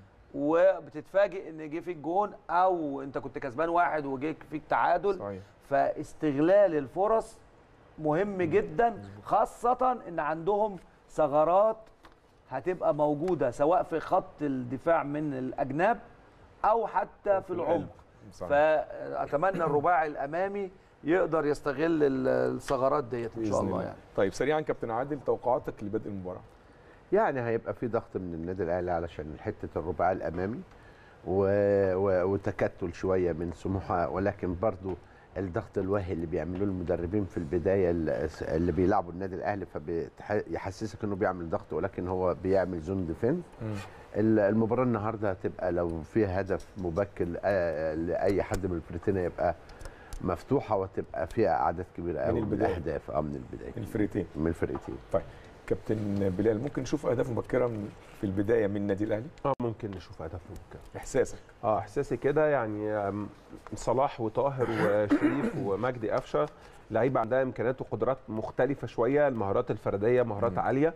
وبتتفاجئ ان جه فيك جون او انت كنت كسبان واحد وجه فيك تعادل صحيح فاستغلال الفرص مهم جدا خاصة ان عندهم ثغرات هتبقى موجودة سواء في خط الدفاع من الأجناب أو حتى في العمق صحيح. فأتمنى الرباعي الأمامي يقدر يستغل ال- الثغرات ديت إن شاء بإذن الله الله. يعني طيب سريعا كابتن عادل توقعاتك لبدء المباراه يعني هيبقى في ضغط من النادي الاهلي علشان حته الرباعي الامامي و... و... وتكتل شويه من سموحه ولكن برضو الضغط الواهي اللي بيعملوه المدربين في البدايه اللي اللي بيلعبوا النادي الاهلي فبيحسسك انه بيعمل ضغط ولكن هو بيعمل زون ديفنس ال- المباراه النهارده هتبقى لو فيها هدف مبكر آه، لاي حد من الفرقتين يبقى مفتوحه وتبقى فيها اعداد كبيره قوي من البداية. الاهداف اه من البدايه الفرقتين من الفرقتين طيب كابتن بلال ممكن نشوف اهداف مبكره من- في البدايه من النادي الاهلي اه ممكن نشوف هدف ممكن احساسك اه احساسي كده يعني آم، صلاح وطاهر وشريف ومجدي قفشه لعيبه عندها امكانيات وقدرات مختلفه شويه المهارات الفرديه مهارات عاليه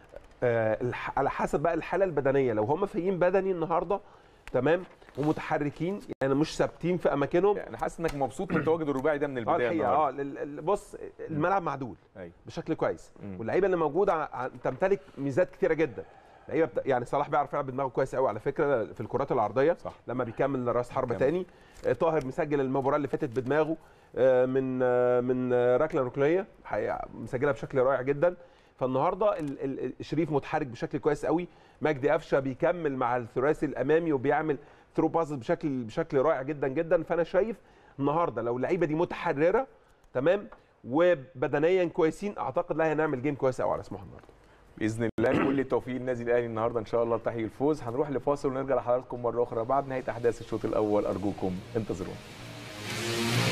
آه الح- على حسب بقى الحاله البدنيه لو هم فايقين بدني النهارده تمام ومتحركين يعني مش ثابتين في اماكنهم انا حاسس انك مبسوط من تواجد الرباعي ده من اه البدايه الحقيقه النهارده اه لل- ال- بص الملعب معدول ايوه بشكل كويس مم. واللعيبه اللي موجوده ع- ع- تمتلك ميزات كتيره جدا لعيبه بت... يعني صلاح بيعرف يلعب بدماغه كويس قوي على فكره في الكرات العرضيه صح. لما بيكمل راس حربه بيكمل. تاني آه، طاهر مسجل المباراه اللي فاتت بدماغه آه، من آه، من آه، ركله ركنيه حقيقة مسجلها بشكل رائع جدا فالنهارده ال- ال- ال- شريف متحرك بشكل كويس قوي مجدي قفشه بيكمل مع الثلاثي الامامي وبيعمل ثرو باز بشكل بشكل رائع جدا جدا فانا شايف النهارده لو اللعيبه دي متحرره تمام وبدنيا كويسين اعتقد لا هنعمل جيم كويس قوي على سموحه النهارده باذن الله كل التوفيق للنادي الاهلي النهارده ان شاء الله لتحقيق الفوز هنروح لفاصل ونرجع لحضراتكم مره اخرى بعد نهايه احداث الشوط الاول ارجوكم انتظرونا